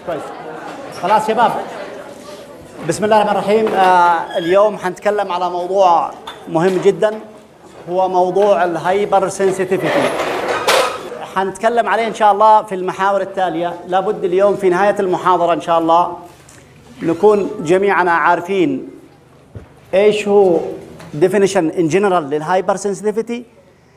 كويس خلاص شباب بسم الله الرحمن الرحيم آه اليوم حنتكلم على موضوع مهم جدا هو موضوع الهايبر سنسيتيفيتي حنتكلم عليه ان شاء الله في المحاور التاليه لابد اليوم في نهايه المحاضره ان شاء الله نكون جميعنا عارفين ايش هو definition in general للهايبر سنسيتيفيتي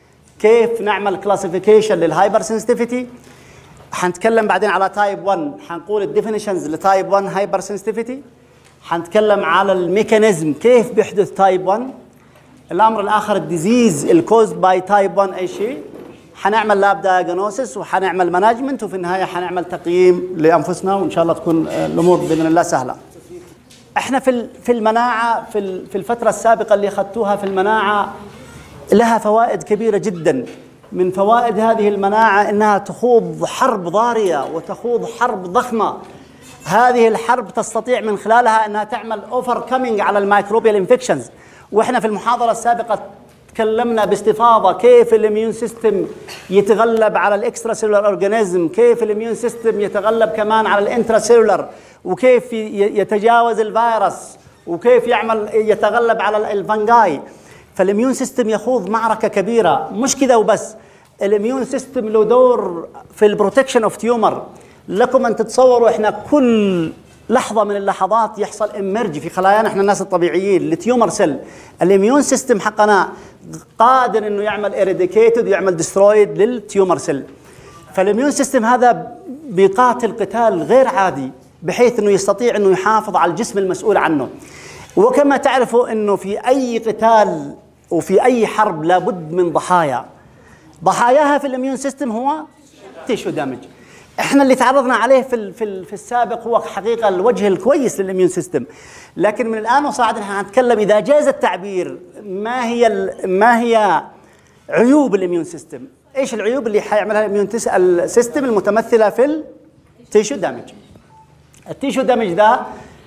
كيف نعمل كلاسيفيكيشن للهايبر سنسيتيفيتي حنتكلم بعدين على تايب 1 حنقول الديفينيشنز لتايب 1 هايبر سنسيتيفيتي حنتكلم على الميكانيزم كيف بيحدث تايب 1 الامر الاخر الديزيز الكوز باي تايب 1 اي شيء حنعمل لاب دايجنوسيس وحنعمل مانجمنت وفي النهايه حنعمل تقييم لانفسنا وان شاء الله تكون الامور باذن الله سهله احنا في في المناعه في في الفتره السابقه اللي اخذتوها في المناعه لها فوائد كبيره جدا من فوائد هذه المناعه انها تخوض حرب ضاريه وتخوض حرب ضخمه هذه الحرب تستطيع من خلالها انها تعمل اوفر كامينج على الميكروبيال انفكشنز واحنا في المحاضره السابقه تكلمنا باستفاضه كيف الاميون سيستم يتغلب على الاكسترا سيلولار اورجانيزم كيف الاميون سيستم يتغلب كمان على الانترا سيلولار وكيف يتجاوز الفيروس وكيف يعمل يتغلب على الفنجاي فالاميون سيستم يخوض معركه كبيره مش كذا وبس الاميون سيستم له دور في البروتكشن اوف تيومر لكم ان تتصوروا احنا كل لحظه من اللحظات يحصل امرج في خلايانا احنا الناس الطبيعيين لتيومر سيل الاميون سيستم حقنا قادر انه يعمل اريديكيتد ويعمل ديسترويد للتيومر سيل فالاميون سيستم هذا بيقاتل قتال غير عادي بحيث انه يستطيع انه يحافظ على الجسم المسؤول عنه وكما تعرفوا انه في اي قتال وفي اي حرب لابد من ضحايا ضحاياها في الاميون سيستم هو تيشو دامج احنا اللي تعرضنا عليه في في في السابق هو حقيقه الوجه الكويس للاميون سيستم لكن من الان وصاعد احنا هنتكلم اذا جاز التعبير ما هي ما هي عيوب الاميون سيستم ايش العيوب اللي حيعملها الاميون سيستم المتمثله في التيشو دامج التيشو دامج ده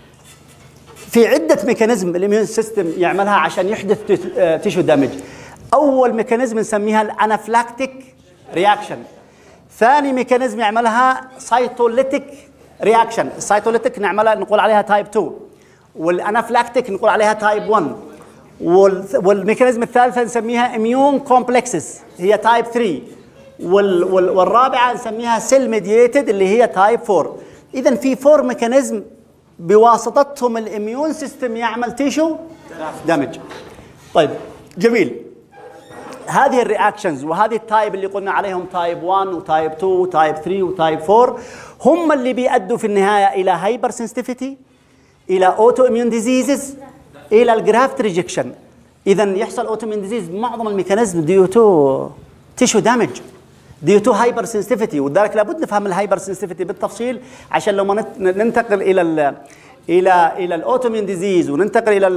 في عدة ميكانيزم الاميون سيستم يعملها عشان يحدث تيشو دامج أول ميكانيزم نسميها الانافلاكتيك رياكشن ثاني ميكانيزم يعملها سايتوليتيك رياكشن السايتوليتيك نعملها نقول عليها تايب 2 والانافلاكتيك نقول عليها تايب 1 والميكانيزم الثالثة نسميها اميون كومبلكسز هي تايب 3 والرابعة نسميها سيل ميدييتد اللي هي تايب 4 إذا في فور ميكانيزم بواسطتهم الاميون سيستم يعمل تيشو دامج طيب جميل هذه الرياكشنز وهذه التايب اللي قلنا عليهم تايب 1 وتايب 2 وتايب 3 وتايب 4 هم اللي بيأدوا في النهايه الى هايبر سنسيتيفيتي الى اوتو اميون ديزيزز الى الجرافت ريجكشن اذا يحصل اوتو اميون ديزيز معظم الميكانيزم ديو تو تيشو دامج ديو تو هايبر سنسيتيفيتي ولذلك لابد نفهم الهايبر سنسيتيفيتي بالتفصيل عشان لما ننتقل الى ال الى الى الاوتومين ديزيز وننتقل الى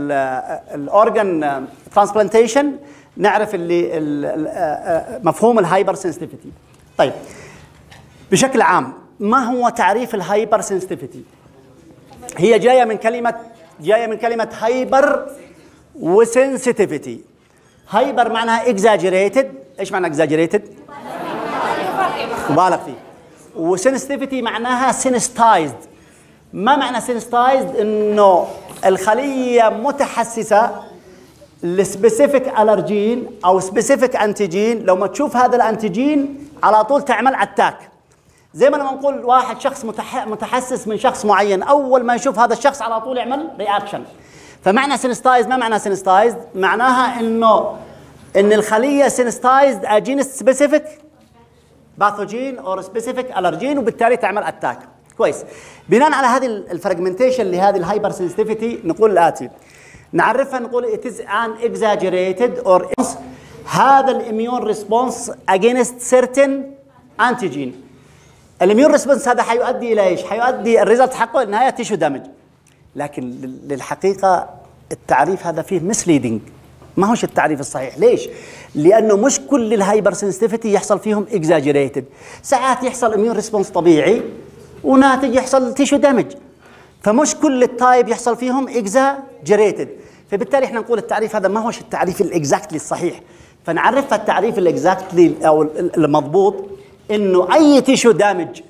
الاورجن ترانسبلانتيشن نعرف اللي مفهوم الهايبر سنسيتيفيتي طيب بشكل عام ما هو تعريف الهايبر سنسيتيفيتي هي جايه من كلمه جايه من كلمه هايبر وسنسيتيفيتي هايبر معناها اكزاجريتد ايش معنى اكزاجريتد مبالغ فيه وسنسيتيفيتي معناها سينستايزد ما معنى سينستايزد انه الخليه متحسسه لسبيسيفيك الرجين او سبيسيفيك انتيجين لو ما تشوف هذا الانتيجين على طول تعمل اتاك زي ما لما نقول واحد شخص متحسس من شخص معين اول ما يشوف هذا الشخص على طول يعمل رياكشن فمعنى سينستايز ما معنى سينستايزد معناها انه ان الخليه سينستايزد اجينست سبيسيفيك باثوجين اور سبيسيفيك الرجين وبالتالي تعمل اتاك كويس بناء على هذه الفراجمنتيشن لهذه الهايبر سنسيتيفيتي نقول الاتي نعرفها نقول it is an exaggerated or هذا الاميون ريسبونس against certain antigen الاميون ريسبونس هذا حيؤدي الى ايش؟ حيؤدي الريزلت حقه النهايه تيشو دامج لكن للحقيقه التعريف هذا فيه مسليدنج ما هوش التعريف الصحيح ليش لانه مش كل الهايبر سنسيتيفيتي يحصل فيهم اكزاجريتد ساعات يحصل اميون ريسبونس طبيعي وناتج يحصل تيشو دامج فمش كل التايب يحصل فيهم اكزاجريتد فبالتالي احنا نقول التعريف هذا ما هوش التعريف الاكزاكتلي الصحيح فنعرفها التعريف الاكزاكتلي او المضبوط انه اي تيشو دامج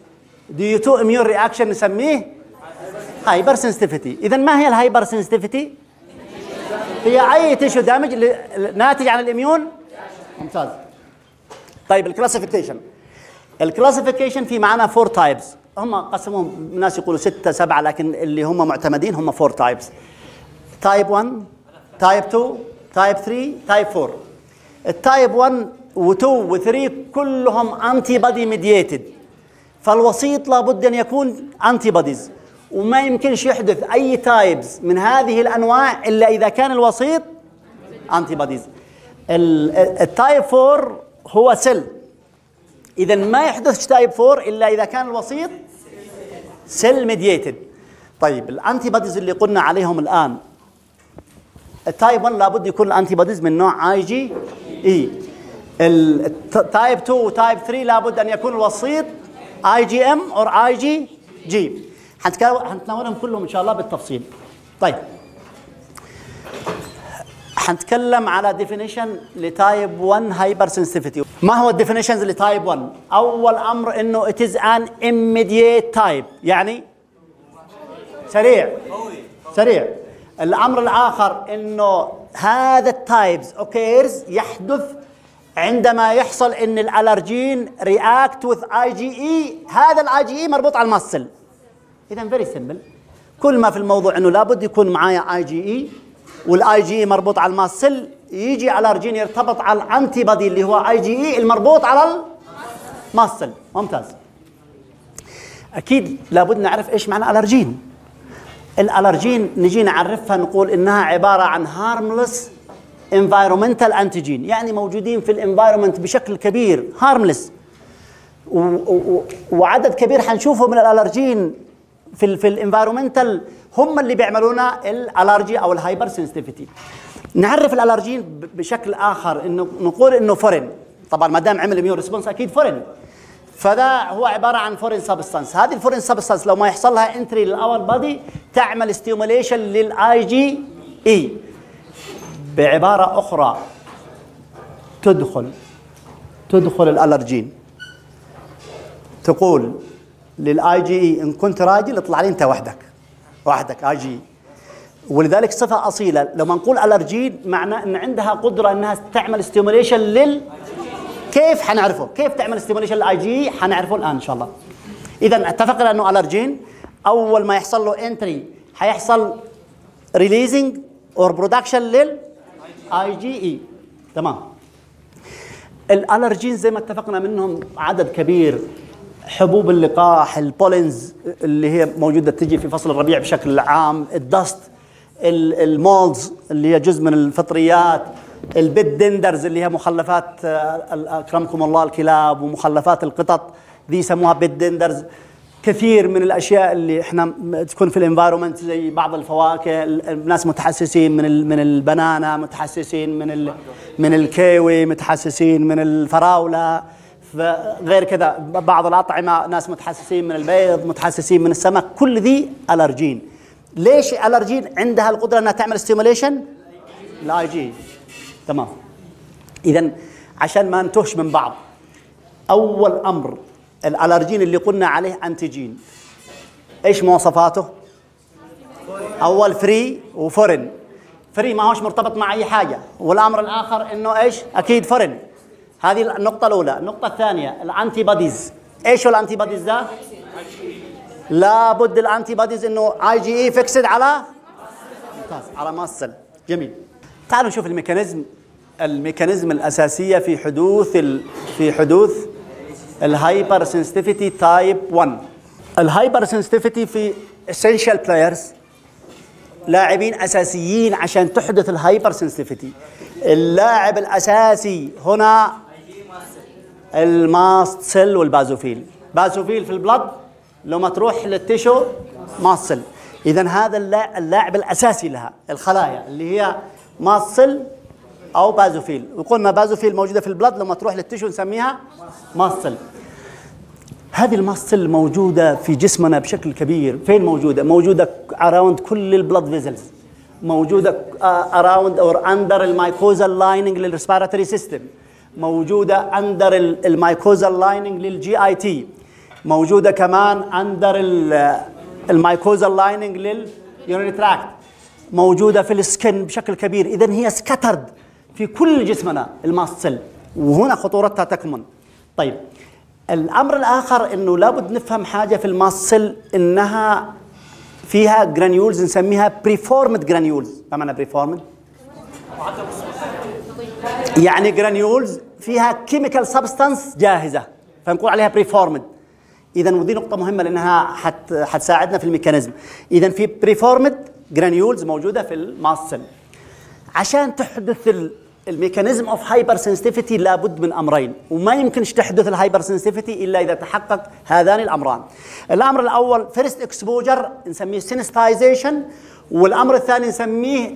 ديو تو اميون رياكشن نسميه هايبر سنسيتيفيتي اذا ما هي الهايبر سنسيتيفيتي هي اي تيشو دامج ناتج عن الاميون ممتاز طيب الكلاسيفيكيشن الكلاسيفيكيشن في معنا فور تايبس هم قسموهم ناس يقولوا ستة سبعة لكن اللي هم معتمدين هم فور تايبس تايب 1 تايب 2 تايب 3 تايب 4 التايب 1 و2 و3 كلهم انتي بادي ميدييتد فالوسيط لابد ان يكون انتي بوديز وما يمكنش يحدث اي تايبز من هذه الانواع الا اذا كان الوسيط انتي بوديز التايب 4 هو سيل اذا ما يحدث تايب 4 الا اذا كان الوسيط سيل ميدييتد طيب الانتي بوديز اللي قلنا عليهم الان التايب 1 لابد يكون الانتي بوديز من نوع اي جي اي التايب 2 وتايب 3 لابد ان يكون الوسيط اي جي ام اور اي جي جي حنتناولهم كلهم ان شاء الله بالتفصيل طيب حنتكلم على ديفينيشن لتايب 1 هايبر سنسيتيفيتي ما هو الديفينيشنز لتايب 1 اول امر انه it is an immediate type يعني سريع سريع الامر الاخر انه هذا التايبز اوكيرز يحدث عندما يحصل ان الالرجين رياكت وذ اي جي اي هذا الاي جي اي مربوط على المصل اذا فيري سمبل كل ما في الموضوع انه لابد يكون معايا اي جي اي والاي جي اي مربوط على المصل يجي الرجين يرتبط على الانتي بادي اللي هو اي جي اي المربوط على المصل ممتاز اكيد لابد نعرف ايش معنى الرجين الالرجين نجي نعرفها نقول انها عباره عن هارملس انفايرومنتال انتيجين يعني موجودين في الانفايرومنت بشكل كبير هارملس وعدد كبير حنشوفه من الالرجين في ال في الانفايرومنتال هم اللي بيعملونا الالرجي او الهايبر سنسيتيفيتي نعرف الالرجين بشكل اخر انه نقول انه فورين طبعا ما دام عمل اميون ريسبونس اكيد فورين فده هو عباره عن فورين سبستانس هذه الفورين سبستانس لو ما يحصل لها انتري للاول بادي تعمل ستيموليشن للاي جي اي بعباره اخرى تدخل تدخل الالرجين تقول للاي جي اي ان كنت راجل اطلع لي انت وحدك وحدك اي جي ولذلك صفه اصيله لما نقول الرجين معناه ان عندها قدره انها تعمل ستيموليشن لل كيف حنعرفه كيف تعمل ستيموليشن للاي جي حنعرفه الان ان شاء الله اذا اتفقنا انه الرجين اول ما يحصل له انتري حيحصل ريليزنج اور برودكشن لل اي جي اي تمام الالرجين زي ما اتفقنا منهم عدد كبير حبوب اللقاح البولينز اللي هي موجوده تجي في فصل الربيع بشكل عام الدست المولدز اللي هي جزء من الفطريات البيت دندرز اللي هي مخلفات اكرمكم الله الكلاب ومخلفات القطط ذي يسموها بيت دندرز كثير من الاشياء اللي احنا تكون في الانفايرمنت زي بعض الفواكه الناس متحسسين من من البنانا متحسسين من من الكيوي متحسسين من الفراوله غير كذا بعض الاطعمه ناس متحسسين من البيض متحسسين من السمك كل ذي الرجين ليش الرجين عندها القدره انها تعمل ستيموليشن الاي جي تمام اذا عشان ما نتوهش من بعض اول امر الالرجين اللي قلنا عليه انتيجين ايش مواصفاته اول فري وفورن فري ما هوش مرتبط مع اي حاجه والامر الاخر انه ايش اكيد فورن هذه النقطه الاولى النقطه الثانيه الانتي بوديز ايش هو الانتي بوديز ده لابد الانتي بوديز انه اي جي اي فيكسد على ممتاز على ماسل جميل تعالوا نشوف الميكانيزم الميكانيزم الاساسيه في حدوث ال... في حدوث الهايبر سنسيتيفيتي تايب 1 الهايبر سنسيتيفيتي في اسينشال بلايرز لاعبين اساسيين عشان تحدث الهايبر سنسيتيفيتي اللاعب الاساسي هنا الماست سيل والبازوفيل بازوفيل في البلد لو ما تروح للتيشو ماست سيل اذا هذا اللاعب الاساسي لها الخلايا اللي هي ماست سيل او بازوفيل وقلنا بازوفيل موجوده في البلد لما تروح للتشو نسميها ماسل هذه الماسل موجوده في جسمنا بشكل كبير فين موجوده موجوده اراوند كل البلد فيزلز موجوده اراوند اور اندر المايكوزال لايننج للريسبيراتوري سيستم موجوده اندر المايكوزال لايننج للجي اي تي موجوده كمان اندر المايكوزال لايننج لليورين تراكت موجوده في السكن بشكل كبير اذا هي سكترد في كل جسمنا الماست وهنا خطورتها تكمن طيب الامر الاخر انه لابد نفهم حاجه في الماست انها فيها جرانيولز نسميها بريفورمد جرانيولز ما معنى بريفورمد يعني جرانيولز فيها كيميكال سبستانس جاهزه فنقول عليها بريفورمد اذا ودي نقطه مهمه لانها حت حتساعدنا في الميكانيزم اذا في بريفورمد جرانيولز موجوده في الماست عشان تحدث الميكانيزم اوف هايبر سنسيتيفيتي لابد من امرين وما يمكنش تحدث الهايبر سنسيتيفيتي الا اذا تحقق هذان الامران الامر الاول فيرست اكسبوجر نسميه سينستايزيشن والامر الثاني نسميه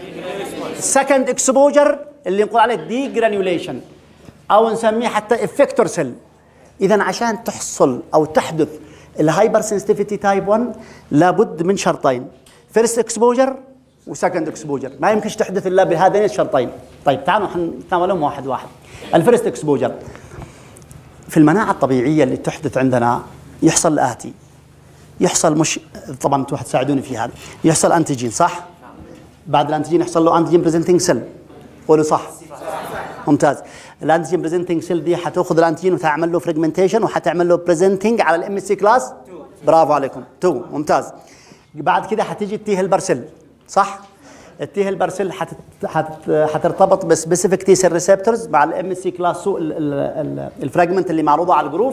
سكند اكسبوجر اللي نقول عليه دي جرانيوليشن او نسميه حتى افكتور سيل اذا عشان تحصل او تحدث الهايبر سنسيتيفيتي تايب 1 لابد من شرطين فيرست اكسبوجر وسكند اكسبوجر ما يمكنش تحدث الا بهذين الشرطين طيب تعالوا نتناولهم واحد واحد الفيرست اكسبوجر في المناعه الطبيعيه اللي تحدث عندنا يحصل الاتي يحصل مش طبعا انتم حتساعدوني في هذا يحصل انتيجين صح بعد الانتيجين يحصل له انتيجين بريزنتنج سيل قولوا صح ممتاز الانتيجين بريزنتنج سيل دي حتاخذ الانتيجين وتعمل له فريجمنتيشن وحتعمل له بريزنتنج على الام سي كلاس برافو عليكم تو ممتاز بعد كده حتيجي التي هيلبر سيل صح التي هيلبر سيل حت... حت... حترتبط بسبيسيفيك تي سيل ريسبتورز مع الام سي كلاس الفراجمنت اللي معروضه على الجروف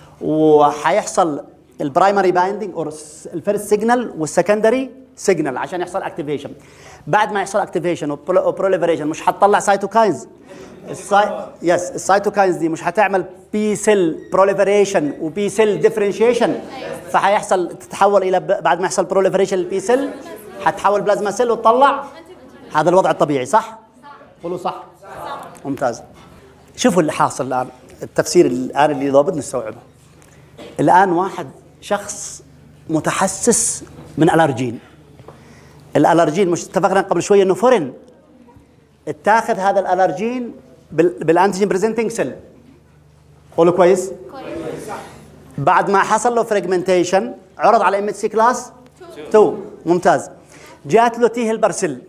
وحيحصل البرايمري بايندينج او الفيرست سيجنال والسكندري سيجنال عشان يحصل اكتيفيشن بعد ما يحصل اكتيفيشن وبروليفريشن مش حتطلع سايتوكاينز الساي... يس السايتوكاينز دي مش حتعمل بي سيل بروليفريشن وبي سيل ديفرنشيشن فحيحصل تتحول الى بعد ما يحصل بروليفريشن البي سيل حتحول بلازما سيل وتطلع هذا الوضع الطبيعي صح؟ قولوا صح ممتاز شوفوا اللي حاصل الان التفسير الان اللي ضابط نستوعبه الان واحد شخص متحسس من الارجين الالرجين مش اتفقنا قبل شويه انه فورين اتاخذ هذا الالرجين بالانتيجين بريزنتنج سيل قولوا كويس بعد ما حصل له فريجمنتيشن عرض على ام سي كلاس 2 ممتاز جات له تي هيلبر سيل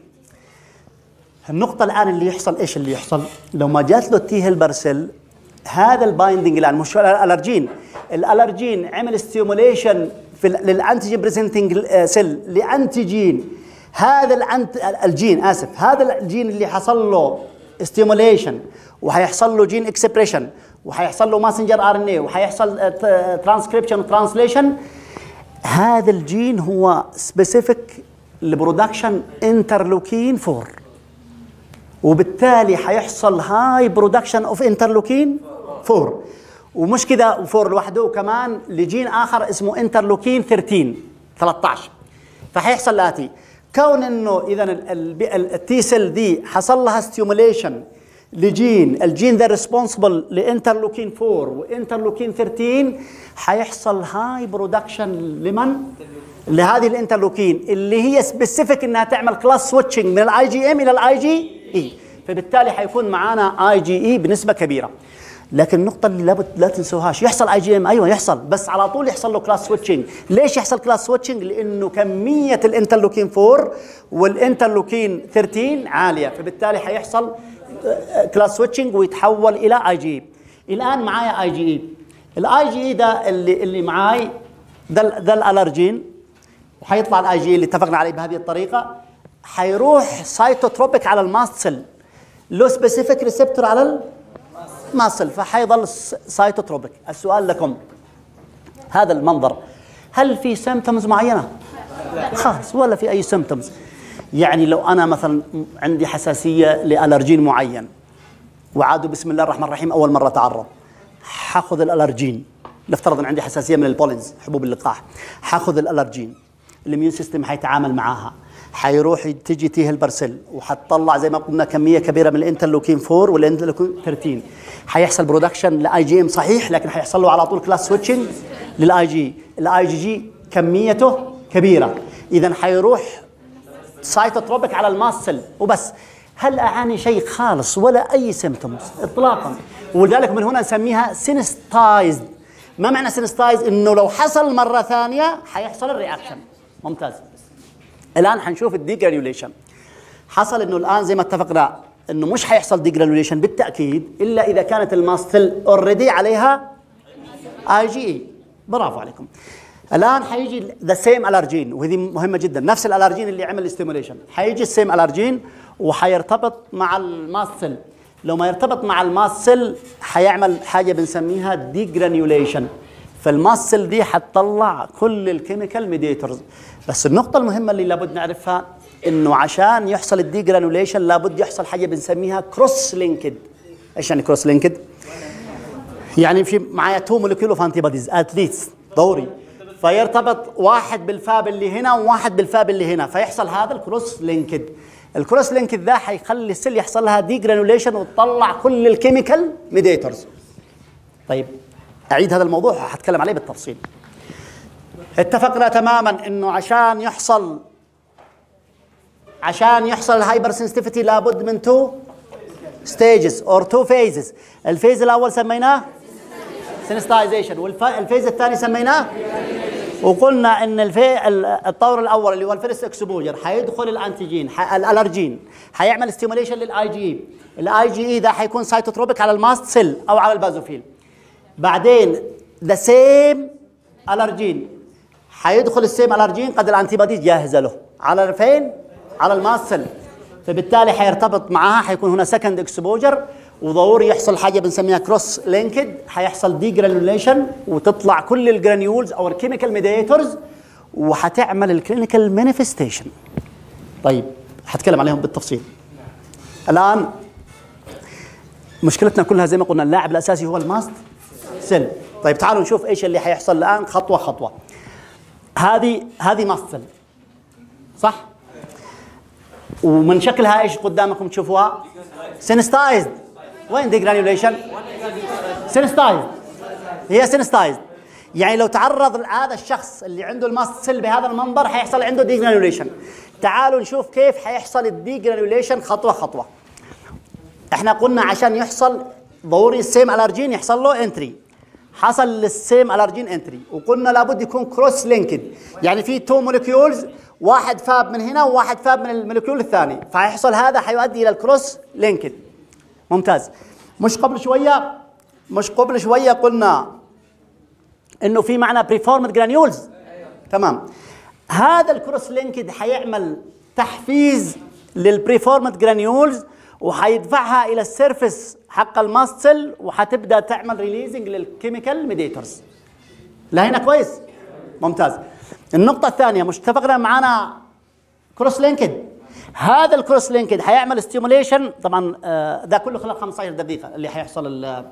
النقطة الآن اللي يحصل إيش اللي يحصل؟ لو ما جات له تي هيلبر سيل هذا البايندنج الآن مش الألرجين الألرجين عمل ستيموليشن في للأنتيجين بريزنتنج سيل لأنتيجين هذا الأنت الجين آسف هذا الجين اللي حصل له ستيموليشن وحيحصل له جين اكسبريشن وحيحصل له ماسنجر ار ان اي وحيحصل ترانسكريبشن وترانسليشن هذا الجين هو سبيسيفيك لبرودكشن انترلوكين 4 وبالتالي حيحصل هاي برودكشن اوف انترلوكين 4 ومش كده 4 لوحده وكمان لجين اخر اسمه انترلوكين 13 13 فحيحصل الاتي كون انه اذا التي سيل دي حصل لها ستيموليشن لجين الجين ذا ريسبونسبل لانترلوكين 4 وانترلوكين 13 حيحصل هاي برودكشن لمن؟ لهذه الانترلوكين اللي هي سبيسيفيك انها تعمل كلاس سويتشنج من الاي جي ام الى الاي جي اي فبالتالي حيكون معانا اي جي اي بنسبه كبيره لكن النقطة اللي لابد لا تنسوهاش يحصل اي جي ام ايوه يحصل بس على طول يحصل له كلاس سويتشنج، ليش يحصل كلاس سويتشنج؟ لانه كمية الانترلوكين 4 والانترلوكين 13 عالية فبالتالي حيحصل كلاس سويتشنج ويتحول الى اي جي الان معايا اي جي اي الاي جي اي ده اللي اللي معاي ده ده الالرجين وحيطلع الاي جي اللي اتفقنا عليه بهذه الطريقه حيروح سايتوتروبيك على الماست سيل له سبيسيفيك ريسبتور على الماسل فحيظل سايتوتروبيك السؤال لكم هذا المنظر هل في سيمتومز معينه؟ خالص ولا في اي سيمتومز يعني لو انا مثلا عندي حساسيه لالرجين معين وعادوا بسم الله الرحمن الرحيم اول مره تعرض حاخذ الالرجين نفترض ان عندي حساسيه من البولينز حبوب اللقاح حاخذ الالرجين الاميون سيستم حيتعامل معاها حيروح تجي تي هيلبر وحتطلع زي ما قلنا كميه كبيره من الانترلوكين 4 والانترلوكين 13 حيحصل برودكشن لاي جي ام صحيح لكن حيحصل له على طول كلاس سويتشنج للاي جي الاي جي جي كميته كبيره اذا حيروح سايتوتروبيك على الماسل وبس هل اعاني شيء خالص ولا اي سيمتومز اطلاقا ولذلك من هنا نسميها سينستايزد ما معنى سينستايز انه لو حصل مره ثانيه حيحصل الرياكشن ممتاز الان حنشوف الديجرانيوليشن حصل انه الان زي ما اتفقنا انه مش حيحصل ديجرانيوليشن بالتاكيد الا اذا كانت الماستل اوريدي عليها اي جي اي برافو عليكم الان حيجي ذا سيم الارجين وهذه مهمه جدا نفس الالرجين اللي عمل الاستيموليشن حيجي السيم الارجين وحيرتبط مع الماستل لو ما يرتبط مع الماسل حيعمل حاجه بنسميها ديجرانيوليشن فالماسل دي حتطلع كل الكيميكال ميديتورز بس النقطه المهمه اللي لابد نعرفها انه عشان يحصل الديجرانيوليشن لابد يحصل حاجه بنسميها كروس لينكد ايش يعني كروس لينكد يعني في معايا تو مولكيول اوف انتي بوديز اتليست دوري فيرتبط واحد بالفاب اللي هنا وواحد بالفاب اللي هنا فيحصل هذا الكروس لينكد الكروس لينك ذا حيخلي السيل يحصل لها دي جرانوليشن وتطلع كل الكيميكال ميديتورز طيب اعيد هذا الموضوع هتكلم عليه بالتفصيل اتفقنا تماما انه عشان يحصل عشان يحصل الهايبر سنسيتيفيتي لابد من تو ستيجز اور تو فيزز الفيز الاول سميناه سينستايزيشن والفيز الثاني سميناه وقلنا ان الفي الطور الاول اللي هو الفيرست اكسبوجر حيدخل الانتيجين الالرجين حيعمل ستيموليشن للاي جي اي الاي جي اي ده حيكون سايتوتروبيك على الماست سيل او على البازوفيل بعدين ذا سيم الرجين حيدخل السيم الرجين قد الانتي بودي جاهزه له على فين على الماست سيل فبالتالي حيرتبط معها حيكون هنا سكند اكسبوجر وضروري يحصل حاجه بنسميها كروس لينكد حيحصل دي جرانيوليشن وتطلع كل الجرانيولز او الكيميكال ميديتورز وحتعمل الكلينيكال مانيفستيشن طيب حتكلم عليهم بالتفصيل الان مشكلتنا كلها زي ما قلنا اللاعب الاساسي هو الماست سيل طيب تعالوا نشوف ايش اللي حيحصل الان خطوه خطوه هذه هذه ماست سيل صح ومن شكلها ايش قدامكم تشوفوها سينستايزد وين دي جرانيوليشن سينستايز هي سينستايز يعني لو تعرض هذا الشخص اللي عنده الماست سيل بهذا المنظر حيحصل عنده دي جرانيوليشن تعالوا نشوف كيف حيحصل الدي جرانيوليشن خطوه خطوه احنا قلنا عشان يحصل ضروري السيم الارجين يحصل له انتري حصل للسيم الارجين انتري وقلنا لابد يكون كروس لينكد يعني في تو مولكيولز واحد فاب من هنا وواحد فاب من المولكيول الثاني فيحصل هذا حيؤدي الى الكروس لينكد ممتاز مش قبل شويه مش قبل شويه قلنا انه في معنى بريفورمد جرانيولز تمام هذا الكروس لينكد حيعمل تحفيز للبريفورمد جرانيولز وحيدفعها الى السيرفس حق الماستل وحتبدا تعمل ريليزنج للكيميكال ميديتورز لا هنا كويس ممتاز النقطة الثانية مش اتفقنا معانا كروس لينكد هذا الكروس لينكد حيعمل ستيموليشن طبعا آه، ده كله خلال 15 دقيقه اللي حيحصل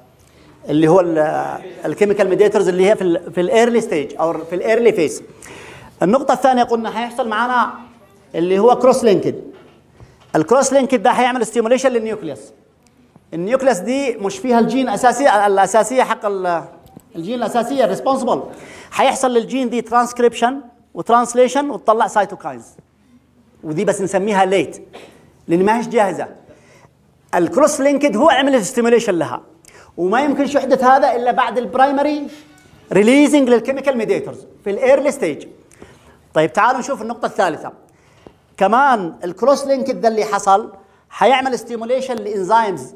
اللي هو الكيميكال ميديتورز اللي هي في في الايرلي ستيج او في الايرلي فيس النقطه الثانيه قلنا حيحصل معانا اللي هو كروس لينكد الكروس لينكد ده حيعمل ستيموليشن للنيوكليوس النيوكليوس دي مش فيها الجين الاساسيه الاساسيه حق الجين الاساسيه ريسبونسبل حيحصل للجين دي ترانسكريبشن وترانسليشن وتطلع سايتوكاينز ودي بس نسميها ليت لان ما هيش جاهزه الكروس لينكد هو عمل ستيميوليشن لها وما يمكنش يحدث هذا الا بعد البرايمري ريليزنج للكيميكال ميديتورز في الايرلي ستيج طيب تعالوا نشوف النقطه الثالثه كمان الكروس لينكد ده اللي حصل حيعمل ستيموليشن لانزيمز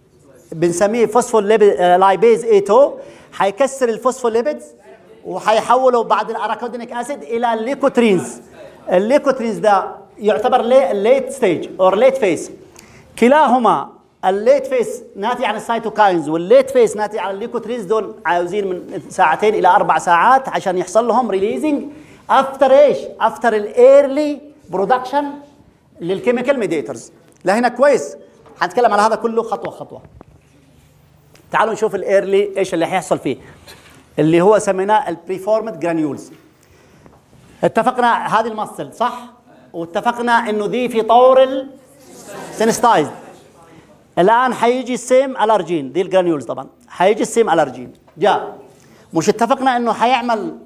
بنسميه فوسفولايبيز اي 2 حيكسر الفوسفوليبيدز وحيحوله بعد الاراكودينيك اسيد الى الليكوترينز الليكوترينز ده يعتبر ليت ستيج اور ليت فيس كلاهما الليت فيس ناتج عن السيتوكاينز والليت فيس ناتج عن الليكوترينز دول عاوزين من ساعتين الى اربع ساعات عشان يحصل لهم ريليزنج افتر ايش؟ افتر الايرلي برودكشن للكيميكال ميديتورز لا هنا كويس حنتكلم على هذا كله خطوه خطوه تعالوا نشوف الايرلي ايش اللي حيحصل فيه اللي هو سميناه البريفورمد جرانيولز اتفقنا هذه المصل صح واتفقنا انه دي في طور السينستايز الان حيجي السيم الارجين دي الجرانيولز طبعا حيجي السيم الارجين جاء مش اتفقنا انه حيعمل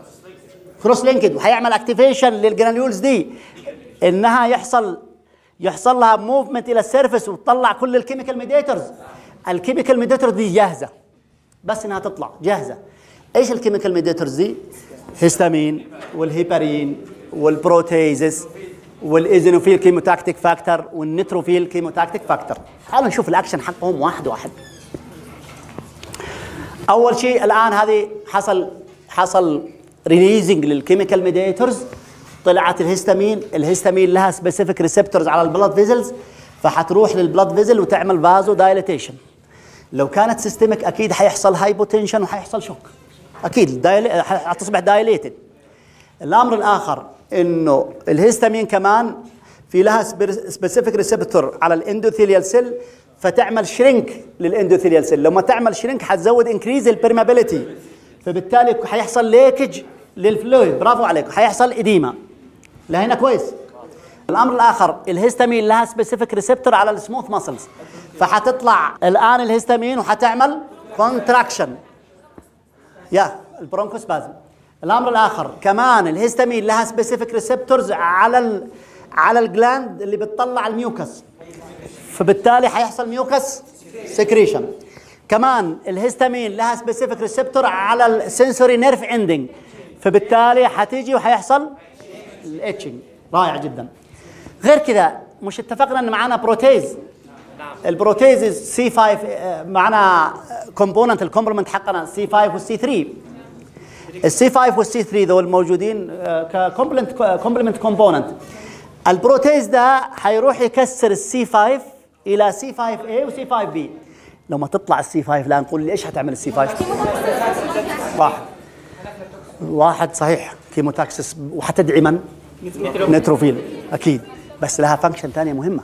كروس لينكد وحيعمل اكتيفيشن للجرانيولز دي انها يحصل يحصل لها موفمنت الى السيرفس وتطلع كل الكيميكال ميديتورز الكيميكال ميديتور دي جاهزه بس انها تطلع جاهزه ايش الكيميكال ميديتورز دي هيستامين والهيبارين والبروتيزس والايزينوفيل كيموتاكتيك فاكتور والنيتروفيل كيموتاكتيك فاكتور تعالوا نشوف الاكشن حقهم واحد واحد اول شيء الان هذه حصل حصل ريليزنج للكيميكال ميديتورز طلعت الهستامين الهستامين لها سبيسيفيك ريسبتورز على البلاد فيزلز فحتروح للبلاد فيزل وتعمل فازو دايليتيشن لو كانت سيستمك اكيد حيحصل هايبوتنشن وحيحصل شوك اكيد دايل... حتصبح دايليتد الامر الاخر انه الهستامين كمان في لها سبيسيفيك ريسبتور على الاندوثيليال سيل فتعمل شرينك للاندوثيليال سيل لما تعمل شرينك حتزود انكريز البرمابيلتي فبالتالي حيحصل ليكج للفلويد برافو عليك حيحصل اديما لهنا كويس الامر الاخر الهستامين لها سبيسيفيك ريسبتور على السموث ماسلز فحتطلع الان الهستامين وحتعمل كونتراكشن يا البرونكوسبازم الامر الاخر كمان الهستامين لها سبيسيفيك ريسبتورز على ال على الجلاند اللي بتطلع الميوكس فبالتالي حيحصل ميوكس سكريشن كمان الهستامين لها سبيسيفيك ريسبتور على السنسوري نيرف اندنج فبالتالي حتيجي وحيحصل الاتشنج رائع جدا غير كذا مش اتفقنا ان معانا بروتيز البروتيز سي 5 معنا كومبوننت الكومبلمنت حقنا سي 5 والسي 3 السي 5 والسي 3 ذول موجودين ككومبلمنت كومبلمنت كومبوننت البروتيز ده حيروح يكسر السي 5 الى سي 5 a وسي 5 b لما تطلع السي 5 لا نقول لي ايش حتعمل السي 5 واحد واحد صحيح كيموتاكسس وحتدعي من؟ نيتروفيل اكيد بس لها فانكشن ثانيه مهمه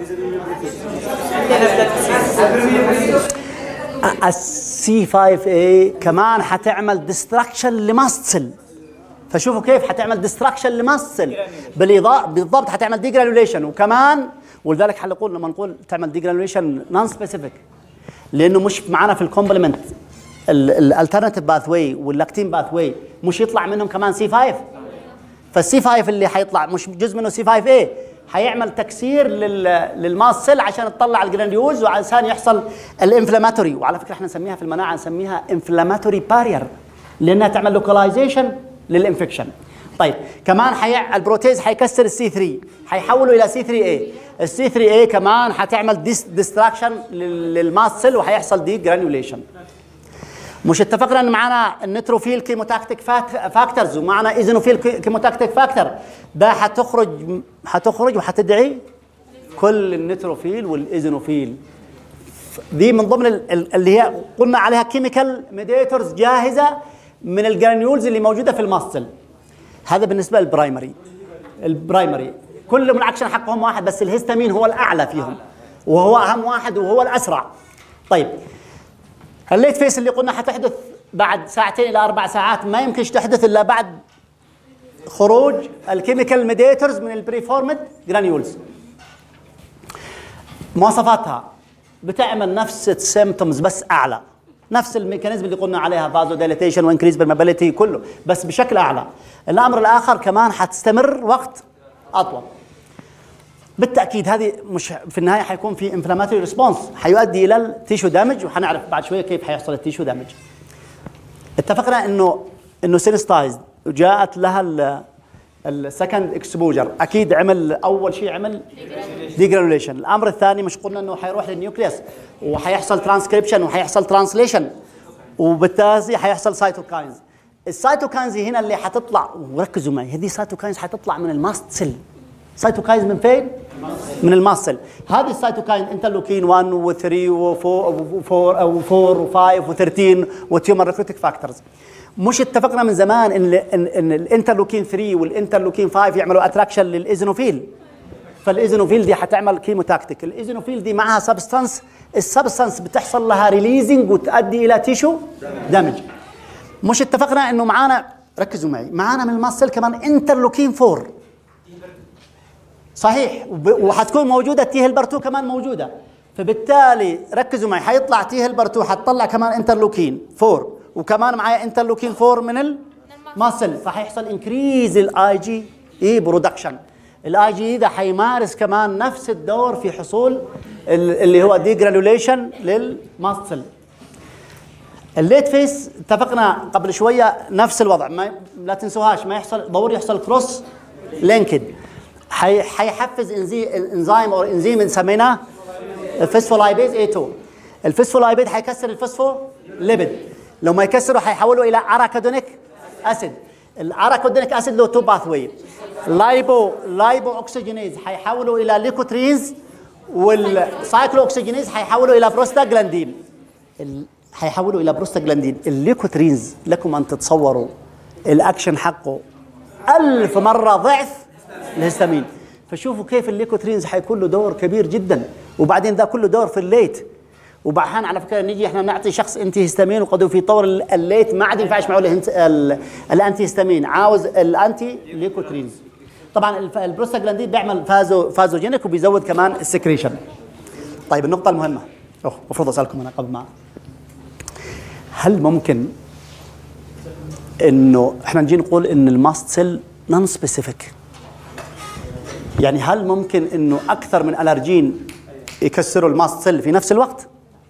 السي 5 اي كمان حتعمل ديستراكشن لماسل فشوفوا كيف حتعمل ديستراكشن لماسل بالاضاءه بالضبط حتعمل ديجرانوليشن وكمان ولذلك حنقول لما نقول تعمل ديجرانوليشن نون سبيسيفيك لانه مش معنا في الكومبلمنت الالترناتيف باث واي واللاكتين باث واي مش يطلع منهم كمان سي 5 فالسي 5 اللي حيطلع مش جزء منه سي 5 اي حيعمل تكسير للماس سيل عشان تطلع الجرانديولز وعشان يحصل الانفلاماتوري وعلى فكره احنا نسميها في المناعه نسميها انفلاماتوري بارير لانها تعمل لوكاليزيشن للانفكشن طيب كمان حي... البروتيز حيكسر السي 3 حيحوله الى سي 3 اي السي 3 اي كمان حتعمل ديس ديستراكشن للماس سيل وحيحصل دي جرانيوليشن مش اتفقنا ان معانا النيتروفيل كيموتاكتيك فاكتورز ومعنا ايزينوفيل كيموتاكتيك فاكتور ده حتخرج حتخرج وحتدعي كل النيتروفيل والايزينوفيل دي من ضمن اللي هي قلنا عليها كيميكال ميديتورز جاهزه من الجرانيولز اللي موجوده في المصل هذا بالنسبه للبرايمري البرايمري كلهم الاكشن حقهم واحد بس الهستامين هو الاعلى فيهم وهو اهم واحد وهو الاسرع طيب الليت فيس اللي قلنا حتحدث بعد ساعتين الى اربع ساعات ما يمكنش تحدث الا بعد خروج الكيميكال ميديتورز من البريفورمد جرانيولز مواصفاتها بتعمل نفس السيمتومز بس اعلى نفس الميكانيزم اللي قلنا عليها فازو ديليتيشن وانكريز بالمابيليتي كله بس بشكل اعلى الامر الاخر كمان حتستمر وقت اطول بالتاكيد هذه مش في النهايه حيكون في انفلاماتوري ريسبونس حيؤدي الى التيشو دامج وحنعرف بعد شويه كيف حيحصل التيشو دامج اتفقنا انه انه سينستايزد وجاءت لها السكند اكسبوجر اكيد عمل اول شيء عمل ديجرانوليشن الامر الثاني مش قلنا انه حيروح للنيوكليوس وحيحصل ترانسكريبشن وحيحصل ترانسليشن وبالتالي حيحصل سايتوكاينز السايتوكاينز هنا اللي حتطلع وركزوا معي هذه سايتوكاينز حتطلع من الماست سيل سايتوكاينز من فين؟ من الماسل هذه السايتوكاين انترلوكين 1 و3 و4 و4 و5 و13 وتيومر ريكروتيك فاكتورز مش اتفقنا من زمان ان ان, إن الانترلوكين 3 والانترلوكين 5 يعملوا اتراكشن للايزينوفيل فالايزينوفيل دي حتعمل كيموتاكتيك الايزينوفيل دي معها سبستانس السبستانس بتحصل لها ريليزنج وتؤدي الى تيشو دامج مش اتفقنا انه معانا ركزوا معي معانا من الماسل كمان انترلوكين 4 صحيح وحتكون موجوده تي هيلبر 2 كمان موجوده فبالتالي ركزوا معي حيطلع تي هيلبر 2 حتطلع كمان انترلوكين 4 وكمان معايا انترلوكين 4 من الماسل فحيحصل انكريز الاي جي اي برودكشن الاي جي ده حيمارس كمان نفس الدور في حصول اللي هو ديجرانوليشن للماسل الليت فيس اتفقنا قبل شويه نفس الوضع ما لا تنسوهاش ما يحصل ضروري يحصل كروس لينكد حي حيحفز انزي انزيم او انزيم سميناه الفسفولايبيز A2 الفسفولايبيد حيكسر الفسفو ليبيد لو ما يكسره حيحوله الى اراكادونيك اسيد الاراكادونيك اسيد له تو باث واي لايبو لايبو اوكسجينيز حيحوله الى ليكوترينز والسايكلو اوكسجينيز حيحوله الى بروستاجلاندين حيحوله الى بروستاجلاندين الليكوترينز لكم ان تتصوروا الاكشن حقه ألف مرة ضعف الهستامين فشوفوا كيف الليكوترينز حيكون له دور كبير جدا وبعدين ذا كله دور في الليت وبعدين على فكره نيجي احنا نعطي شخص انتي هيستامين وقد في طور الليت ما عاد ينفعش معه الانتي هيستامين عاوز الانتي ليكوترينز طبعا البروستاجلاندين بيعمل فازو فازوجينيك وبيزود كمان السكريشن طيب النقطه المهمه اوه المفروض اسالكم انا قبل ما هل ممكن انه احنا نجي نقول ان الماست سيل نون سبيسيفيك يعني هل ممكن انه اكثر من الرجين يكسروا الماست سيل في نفس الوقت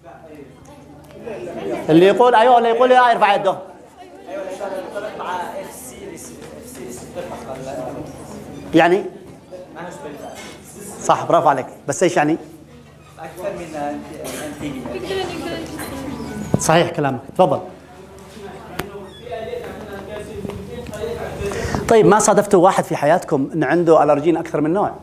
اللي يقول ايوه اللي يقول لا يرفع يده يعني صح برافو عليك بس ايش يعني اكثر من صحيح كلامك تفضل طيب ما صادفتوا واحد في حياتكم انه عنده الرجين اكثر من نوع؟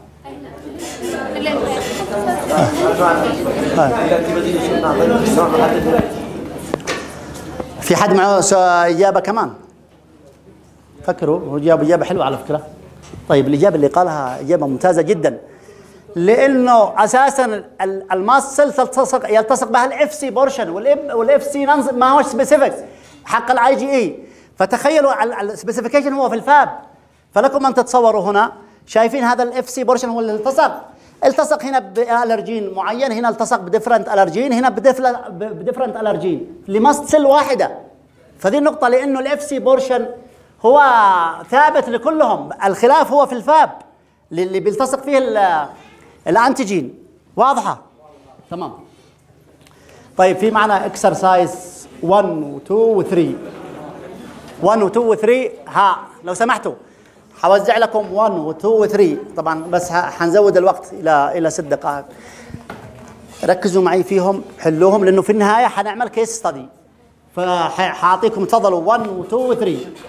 في حد معه اجابه كمان؟ فكروا هو جاب اجابه حلوه على فكره طيب الاجابه اللي قالها اجابه ممتازه جدا لانه اساسا الماسل تلتصق يلتصق بها الاف سي بورشن والاف سي ما هوش سبيسيفيك حق الاي جي اي فتخيلوا السبيسيفيكيشن هو في الفاب فلكم ان تتصوروا هنا شايفين هذا الاف سي بورشن هو اللي التصق التصق هنا بالرجين معين هنا التصق بديفرنت الرجين هنا بديفرنت الرجين لماست سيل واحده فدي النقطه لانه الاف سي بورشن هو ثابت لكلهم الخلاف هو في الفاب اللي بيلتصق فيه الانتيجين واضحه تمام طيب في معنا اكسرسايز 1 و2 و3 1 و2 و3 ها لو سمحتوا حوزع لكم 1 و2 و3 طبعا بس حنزود الوقت الى الى ست دقائق ركزوا معي فيهم حلوهم لانه في النهايه حنعمل كيس ستدي فحاعطيكم تفضلوا 1 و2 و3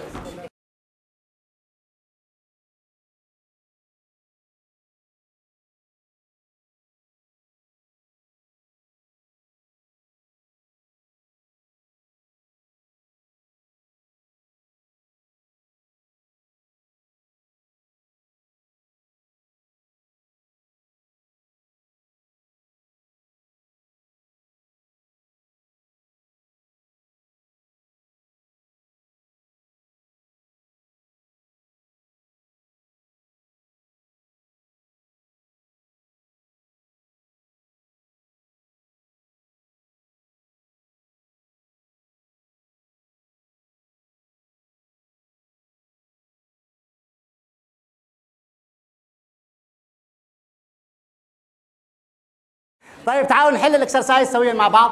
طيب تعالوا نحل الاكسرسايز سويا مع بعض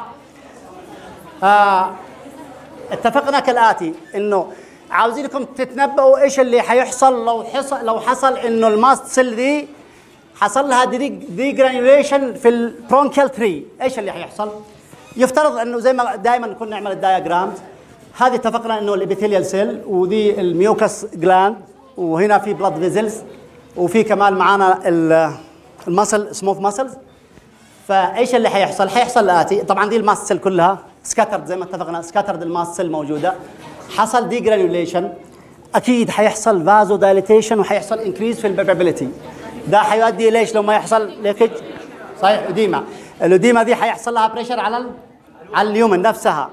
آه اتفقنا كالاتي انه عاوزينكم تتنبؤوا ايش اللي حيحصل لو حصل لو حصل انه الماست سيل دي حصل لها دي, دي جرانيوليشن في البرونكيال تري ايش اللي حيحصل يفترض انه زي ما دائما كنا نعمل الدايجرامز هذه اتفقنا انه الابيثيليال سيل ودي الميوكس جلاند وهنا في بلاد فيزلز وفي كمان معانا المسل سموث ماسلز فايش اللي حيحصل؟ حيحصل الاتي طبعا دي الماست سيل كلها سكاترد زي ما اتفقنا سكاترد الماست سيل موجوده حصل دي جرانيوليشن اكيد حيحصل فازو دايليتيشن وحيحصل انكريز في البربابيلتي ده حيؤدي ليش لو ما يحصل ليكج صحيح اديما الاديما دي حيحصل لها بريشر على ال... على اليومن نفسها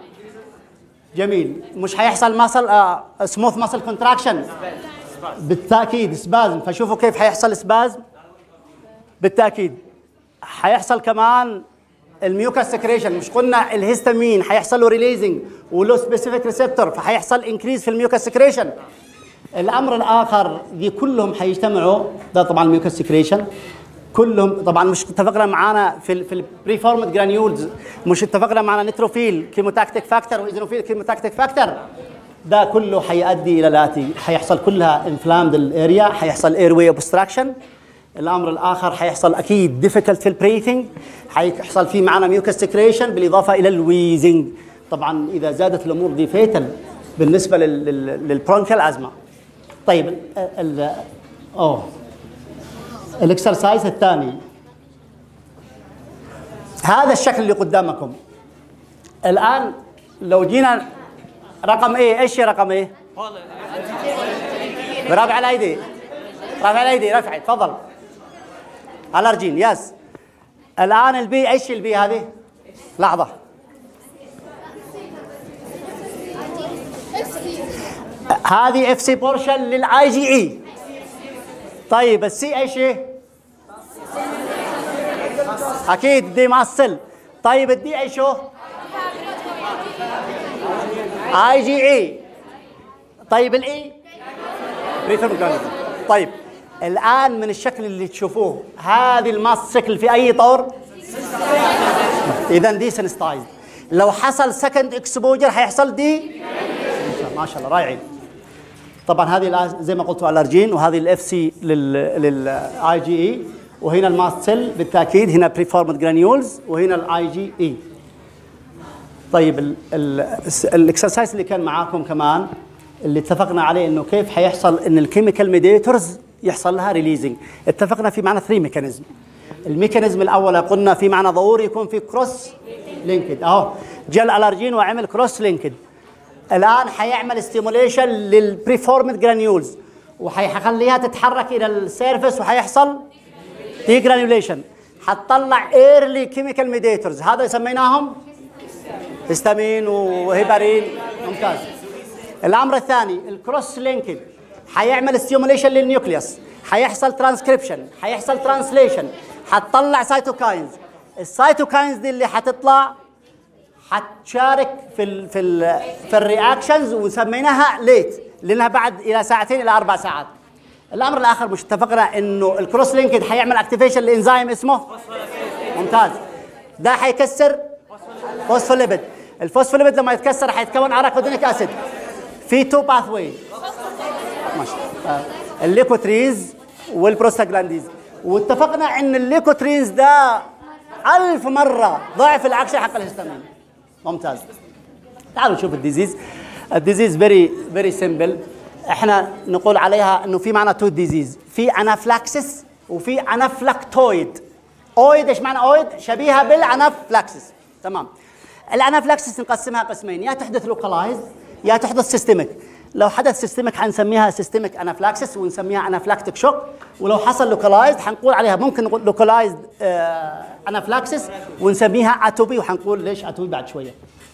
جميل مش حيحصل ماسل آه سموث ماسل كونتراكشن بالتاكيد سبازم فشوفوا كيف حيحصل سبازم بالتاكيد حيحصل كمان الميوكاس سكريشن مش قلنا الهيستامين حيحصل له ريليزنج وله سبيسيفيك ريسبتور فحيحصل انكريز في الميوكاس سكريشن الامر الاخر دي كلهم حيجتمعوا ده طبعا الميوكاس سكريشن كلهم طبعا مش اتفقنا معانا في ال في البري فورمد جرانيولز مش اتفقنا معانا نيتروفيل كيموتاكتيك فاكتور وايزنوفيل كيموتاكتيك فاكتور ده كله حيؤدي الى الاتي حيحصل كلها انفلامد الاريا حيحصل اير واي اوبستراكشن الامر الاخر حيحصل اكيد ديفيكلت في البريثنج حيحصل في معنا ميوكس سكريشن بالاضافه الى الويزنج طبعا اذا زادت الامور دي فيتل بالنسبه للبرونكال ازمه طيب ال ال اوه الاكسرسايز الثاني هذا الشكل اللي قدامكم الان لو جينا رقم ايه ايش رقم ايه برافع الايدي رافع الايدي رفعي تفضل الارجين يس الان البي ايش البي هذه لحظه هذه اف سي بورشن للاي جي اي طيب السي ايش ايه اكيد دي ماسل طيب الدي ايش هو اي جي اي طيب الاي طيب الان من الشكل اللي تشوفوه هذه الماس سيكل في اي طور اذا دي سنستايز لو حصل سكند اكسبوجر حيحصل دي ما شاء الله رائعين طبعا هذه زي ما قلت الارجين وهذه الاف سي للاي جي اي وهنا الماست سيل بالتاكيد هنا بريفورمد جرانيولز وهنا الاي جي اي طيب الاكسرسايز اللي كان معاكم كمان اللي اتفقنا عليه انه كيف حيحصل ان الكيميكال ميديتورز يحصل لها ريليزنج اتفقنا في معنا 3 ميكانيزم الميكانيزم الاول قلنا في معنى ضروري يكون في كروس لينكد اهو جل الارجين وعمل كروس لينكد الان حيعمل ستيموليشن للبريفورمد جرانيولز وحيخليها تتحرك الى السيرفس وحيحصل دي جرانيوليشن حتطلع ايرلي كيميكال ميديتورز هذا سميناهم هستامين وهيبارين ممتاز الامر الثاني الكروس لينكد حيعمل ستيموليشن للنيوكليوس حيحصل ترانسكريبشن حيحصل ترانسليشن حتطلع سايتوكاينز السايتوكاينز دي اللي حتطلع حتشارك في ال في ال في الرياكشنز وسميناها ليت لانها بعد الى ساعتين الى اربع ساعات الامر الاخر مش اتفقنا انه الكروس لينكد حيعمل اكتيفيشن لانزيم اسمه ممتاز ده حيكسر فوسفوليبيد الفوسفوليبيد لما يتكسر حيتكون اراكودينيك اسيد في تو باث واي ماشي آه. الليكوترينز والبروستاجلانديز واتفقنا ان الليكوترينز ده ألف مرة ضعف العكس حق الهستامين ممتاز تعالوا نشوف الديزيز الديزيز فيري فيري سيمبل احنا نقول عليها انه في معنى تو ديزيز في انافلاكسس وفي انافلاكتويد اويد ايش معنى اويد شبيهه بالانافلاكسس تمام الانافلاكسس نقسمها قسمين يا تحدث لوكالايز يا تحدث سيستميك لو حدث سيستميك حنسميها سيستميك انافلاكسس ونسميها انافلاكتيك شوك ولو حصل لوكالايزد حنقول عليها ممكن نقول لوكالايزد انافلاكسس ونسميها اتوبي وحنقول ليش اتوبي بعد شويه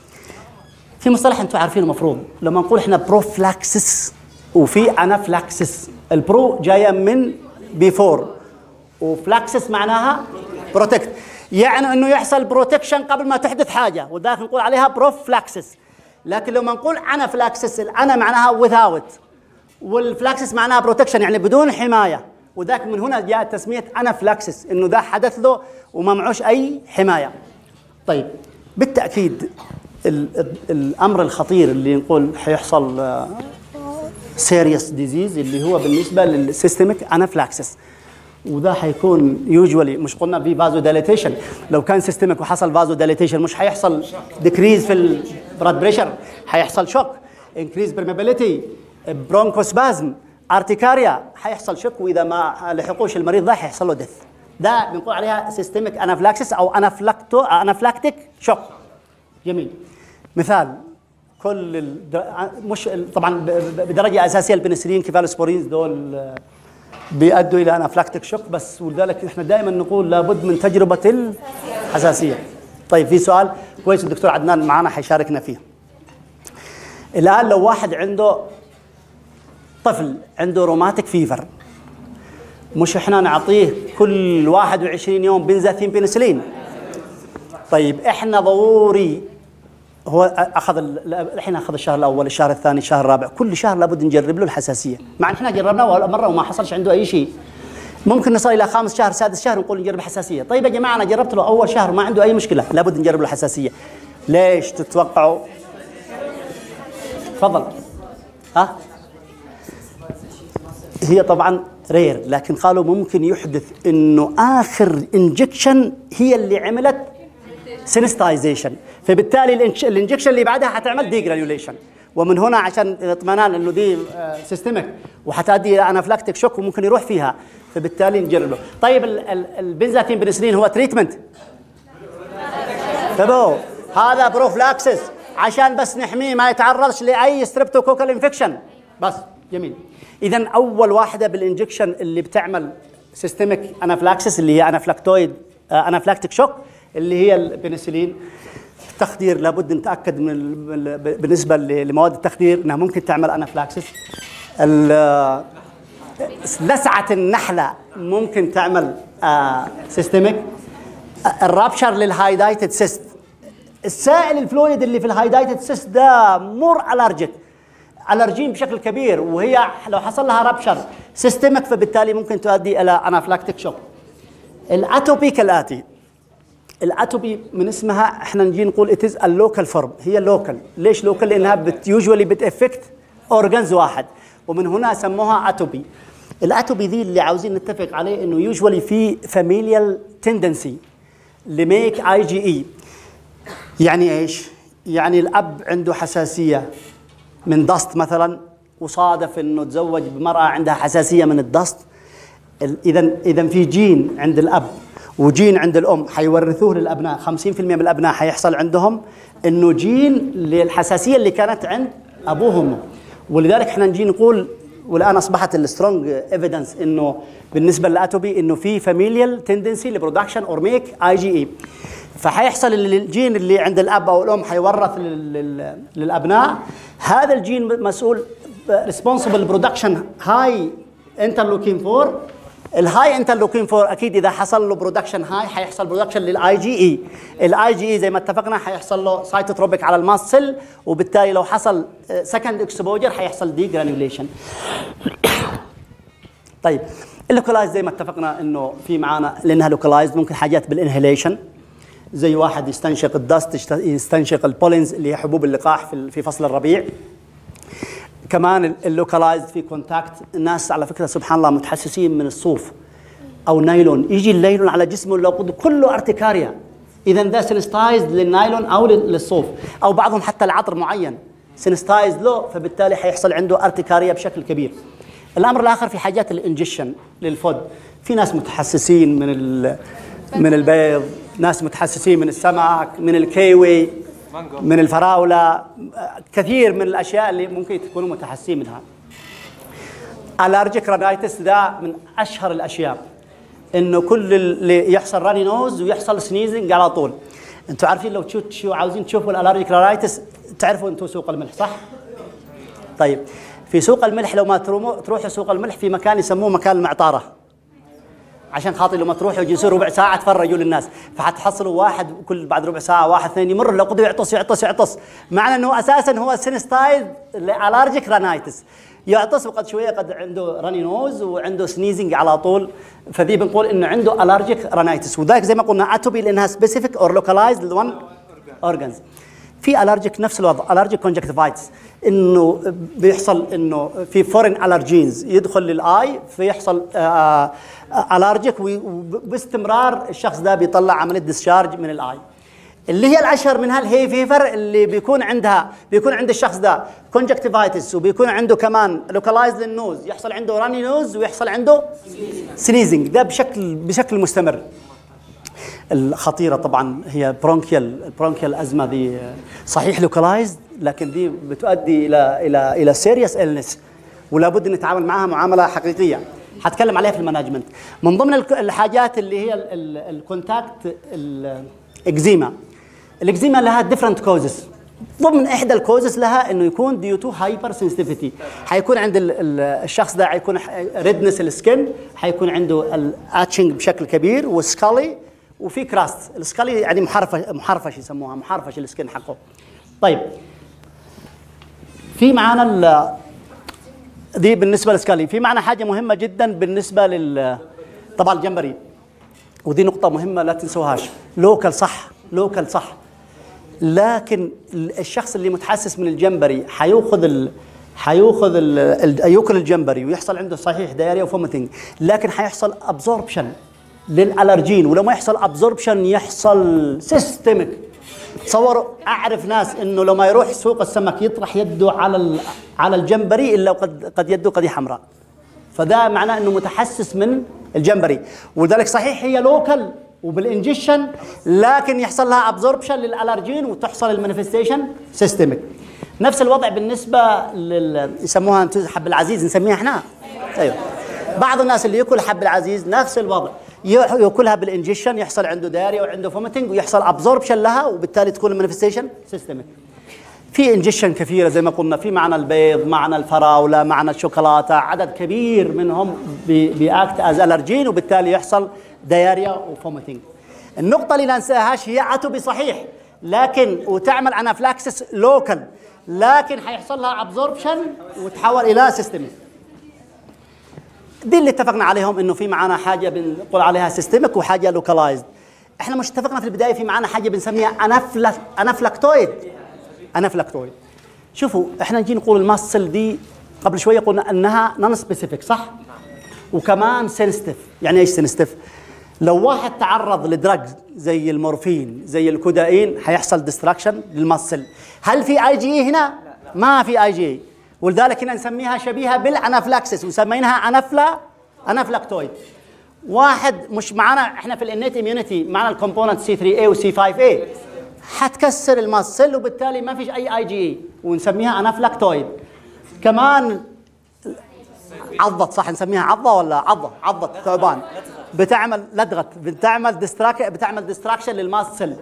في مصطلح انتم عارفينه المفروض لما نقول احنا بروفلاكسس وفي انافلاكسس البرو جايه من بيفور وفلاكسس معناها بروتكت يعني انه يحصل بروتكشن قبل ما تحدث حاجه وذاك نقول عليها بروفلاكسس لكن لما نقول انافلاكسس الانا معناها without والفلاكسس معناها بروتكشن يعني بدون حمايه وذاك من هنا جاءت تسميه انافلاكسس انه ذا حدث له وما معوش اي حمايه طيب بالتاكيد ال ال الامر الخطير اللي نقول حيحصل سيريس ديزيز اللي هو بالنسبه للسيستميك انافلاكسس وده حيكون يوجوالي مش قلنا في فازو دايليتيشن لو كان سيستمك وحصل فازو دايليتيشن مش حيحصل ديكريز في البلاد بريشر حيحصل شوك انكريز برميبيليتي برونكوسبازم ارتكاريا حيحصل شوك واذا ما لحقوش المريض ده حيحصل له ديث ده بنقول عليها سيستميك انافلاكسس او انافلاكتو انافلاكتيك شوك جميل مثال كل الد... مش طبعا بدرجه اساسيه البنسلين كيفالوسبورينز دول بيؤدوا الى انافلاكتيك شوك بس ولذلك احنا دائما نقول لابد من تجربه الحساسيه. طيب في سؤال كويس الدكتور عدنان معنا حيشاركنا فيه. الان لو واحد عنده طفل عنده روماتيك فيفر مش احنا نعطيه كل 21 يوم بنزاثين بنسلين طيب احنا ضروري هو اخذ الحين اخذ الشهر الاول الشهر الثاني الشهر الرابع كل شهر لابد نجرب له الحساسيه مع ان احنا جربناه مره وما حصلش عنده اي شيء ممكن نصل الى خامس شهر سادس شهر نقول نجرب الحساسيه طيب يا جماعه انا جربت له اول شهر ما عنده اي مشكله لابد نجرب له الحساسيه ليش تتوقعوا تفضل ها هي طبعا رير لكن قالوا ممكن يحدث انه اخر انجكشن هي اللي عملت سينستايزيشن فبالتالي الانجكشن اللي بعدها حتعمل ديجرانيوليشن ومن هنا عشان اطمئنان انه دي سيستمك وحتؤدي الى انافلاكتيك شوك وممكن يروح فيها فبالتالي نجربه طيب البنزلاتين بنسلين هو تريتمنت انتبهوا هذا بروفلاكسس عشان بس نحميه ما يتعرضش لاي ستريبتوكوكال انفكشن بس جميل اذا اول واحده بالانجكشن اللي بتعمل سيستميك انافلاكسس اللي هي انافلاكتويد انافلاكتيك شوك اللي هي البنسلين التخدير لابد نتاكد من بالنسبه لمواد التخدير انها ممكن تعمل انافلاكسس لسعه النحله ممكن تعمل سيستميك الرابشر للهايدايتد سيست السائل الفلويد اللي في الهايدايتد سيست ده مور الرجيك الرجين بشكل كبير وهي لو حصل لها رابشر سيستمك فبالتالي ممكن تؤدي الى انافلاكتيك شوك الاتوبي كالاتي الاتوبي من اسمها احنا نجي نقول اتز اللوكال فورم هي لوكال ليش لوكال لانها بت يوجوالي بتافكت اورجنز واحد ومن هنا سموها اتوبي الاتوبي دي اللي عاوزين نتفق عليه انه يوجوالي في فاميليال تندنسي لميك اي جي اي يعني ايش يعني الاب عنده حساسيه من دست مثلا وصادف انه تزوج بمراه عندها حساسيه من الدست اذا اذا في جين عند الاب وجين عند الام حيورثوه للابناء 50% من الابناء حيحصل عندهم انه جين للحساسيه اللي كانت عند ابوهم ولذلك احنا نجي نقول والان اصبحت السترونج ايفيدنس انه بالنسبه للاتوبي انه في فاميليال تندنسي لبرودكشن اور ميك اي جي اي فحيحصل الجين اللي عند الاب او الام حيورث للابناء هذا الجين مسؤول ريسبونسبل برودكشن هاي انترلوكين 4 الهاي انترلوكين 4 اكيد اذا حصل له برودكشن هاي حيحصل برودكشن للاي جي اي الاي جي اي زي ما اتفقنا حيحصل له سايتوتروبيك على الماست سيل وبالتالي لو حصل سكند اكسبوجر حيحصل دي جرانيوليشن طيب اللوكلايز زي ما اتفقنا انه في معانا لانها لوكلايز ممكن حاجات بالانهيليشن زي واحد يستنشق الدست يستنشق البولينز اللي هي حبوب اللقاح في في فصل الربيع كمان اللوكلايزد في كونتاكت الناس على فكره سبحان الله متحسسين من الصوف او نايلون يجي النايلون على جسمه لو كله ارتكاريا اذا ده سينستايزد للنايلون او للصوف او بعضهم حتى العطر معين سينستايزد له فبالتالي حيحصل عنده ارتكاريا بشكل كبير الامر الاخر في حاجات الانجكشن للفود في ناس متحسسين من من البيض ناس متحسسين من السمك من الكيوي من الفراولة كثير من الأشياء اللي ممكن تكونوا متحسسين منها الارجيك رانايتس ده من أشهر الأشياء إنه كل اللي يحصل راني نوز ويحصل سنيزنج على طول انتوا عارفين لو تشوفوا عاوزين تشوفوا الالارجيك رانايتس تعرفوا انتوا سوق الملح صح؟ طيب في سوق الملح لو ما تروحوا سوق الملح في مكان يسموه مكان المعطاره عشان خاطر لما تروحوا يجلسوا ربع ساعه تفرجوا للناس فحتحصلوا واحد كل بعد ربع ساعه واحد اثنين يمر لو قدر يعطس يعطس يعطس معنى انه اساسا هو سينستايد الارجيك رانايتس يعطس وقد شويه قد عنده راني نوز وعنده سنيزنج على طول فذي بنقول انه عنده الارجيك رانايتس وذاك زي ما قلنا اتوبي لانها سبيسيفيك اور لوكلايزد لون اورجنز في الارجيك نفس الوضع الارجيك كونجكتيفايتس انه بيحصل انه في فورين الرجينز يدخل للاي فيحصل الارجيك وباستمرار الشخص ده بيطلع عمليه ديسشارج من الاي اللي هي الاشهر منها الهي فيفر اللي بيكون عندها بيكون عند الشخص ده كونجكتيفايتس وبيكون عنده كمان لوكلايز للنوز يحصل عنده راني نوز ويحصل عنده سنيزنج ده بشكل بشكل مستمر الخطيره طبعا هي برونكيال البرونكيال ازمه دي صحيح لوكلايزد لكن دي بتؤدي الى الى الى سيريس النس ولا بد نتعامل معها معامله حقيقيه حتكلم عليها في المانجمنت من ضمن الحاجات اللي هي الكونتاكت الاكزيما الاكزيما لها ديفرنت كوزز ضمن احدى الكوزز لها انه يكون ديو تو هايبر سنسيتيفيتي حيكون عند الشخص ده حيكون ريدنس السكن حيكون عنده الاتشنج بشكل كبير وسكالي وفي كراست السكالي يعني محرفش محرفش يسموها محرفش السكن حقه طيب في معانا دي بالنسبه للسكالي في معنا حاجه مهمه جدا بالنسبه لل طبعا الجمبري ودي نقطة مهمة لا تنسوهاش لوكال صح لوكال صح لكن الشخص اللي متحسس من الجمبري حياخذ ال... حياخذ ال... ياكل الجمبري ويحصل عنده صحيح دايريا وفوميتنج لكن حيحصل ابزوربشن للالرجين ولما يحصل ابزوربشن يحصل سيستمك تصوروا اعرف ناس انه لما يروح سوق السمك يطرح يده على ال... على الجمبري الا وقد قد يده قد حمراء فده معناه انه متحسس من الجمبري ولذلك صحيح هي لوكال وبالانجكشن لكن يحصل لها ابزوربشن للالرجين وتحصل المانيفستيشن سيستميك نفس الوضع بالنسبه لل يسموها حب العزيز نسميها احنا ايوه بعض الناس اللي ياكل حب العزيز نفس الوضع ياكلها بالانجكشن يحصل عنده داري وعنده فوميتنج ويحصل ابزوربشن لها وبالتالي تكون المانيفستيشن سيستميك في انجكشن كثيره زي ما قلنا في معنى البيض معنى الفراوله معنى الشوكولاته عدد كبير منهم بياكت از الرجين وبالتالي يحصل دياريا وفوميتنج النقطه اللي لا ننساهاش هي اتوبي صحيح لكن وتعمل انافلاكسس لوكال لكن حيحصل لها ابزوربشن وتحول الى سيستميك دي اللي اتفقنا عليهم انه في معانا حاجه بنقول عليها سيستميك وحاجه لوكالايزد احنا مش اتفقنا في البدايه في معانا حاجه بنسميها انافلاك انافلاكتويد انافلاكتويد شوفوا احنا نجي نقول الماسل دي قبل شويه قلنا انها نون سبيسيفيك صح وكمان سنستيف يعني ايش سنستيف لو واحد تعرض لدرج زي المورفين زي الكودايين حيحصل ديستراكشن للمسل هل في اي جي اي هنا ما في اي جي اي ولذلك هنا نسميها شبيهه بالانافلاكسس وسميناها انافلا انافلاكتويد واحد مش معانا احنا في الانيت اميونيتي معانا الكومبوننت سي 3 اي وسي 5 اي حتكسر الماسل وبالتالي ما فيش اي اي جي اي ونسميها انافلاكتويد كمان عضت صح نسميها عضه ولا عضه عضه ثعبان بتعمل لدغت بتعمل ديستراك بتعمل ديستراكشن للماسل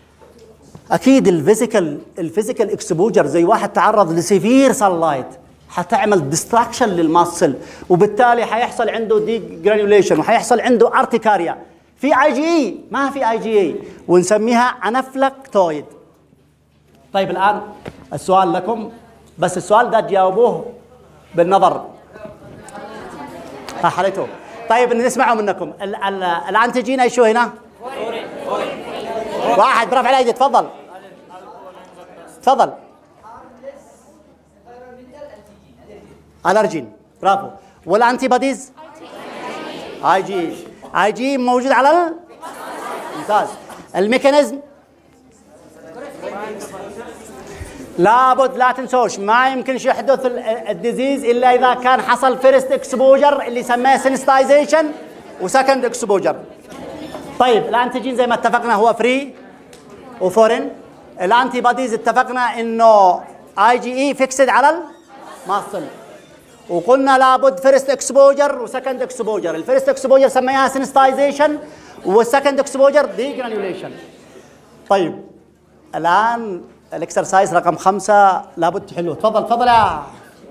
اكيد الفيزيكال الفيزيكال اكسبوجر زي واحد تعرض لسيفير سانلايت حتعمل ديستراكشن للماسل وبالتالي حيحصل عنده دي جرانيوليشن وحيحصل عنده ارتكاريا في اي جي اي ما في اي جي اي ونسميها انافلاكتويد طيب الان السؤال لكم بس السؤال ده تجاوبوه بالنظر ها حليتوه طيب نسمعه منكم الان تجينا شو هنا واحد برفع الايدي تفضل تفضل الارجين برافو والانتي بوديز اي جي اي جي موجود على ال... ممتاز الميكانيزم لابد لا تنسوش ما يمكنش يحدث الديزيز الا اذا كان حصل فيرست اكسبوجر اللي سماه سنستايزيشن وسكند اكسبوجر طيب الانتيجين زي ما اتفقنا هو فري وفورين الانتي بوديز اتفقنا انه اي جي اي فيكسد على الماسل وقلنا لابد فيرست اكسبوجر وسكند اكسبوجر الفيرست اكسبوجر سميناها سنستايزيشن والسكند اكسبوجر دي جرانيوليشن طيب الان الاكسرسايز رقم خمسة لابد تحلوه تفضل تفضل يا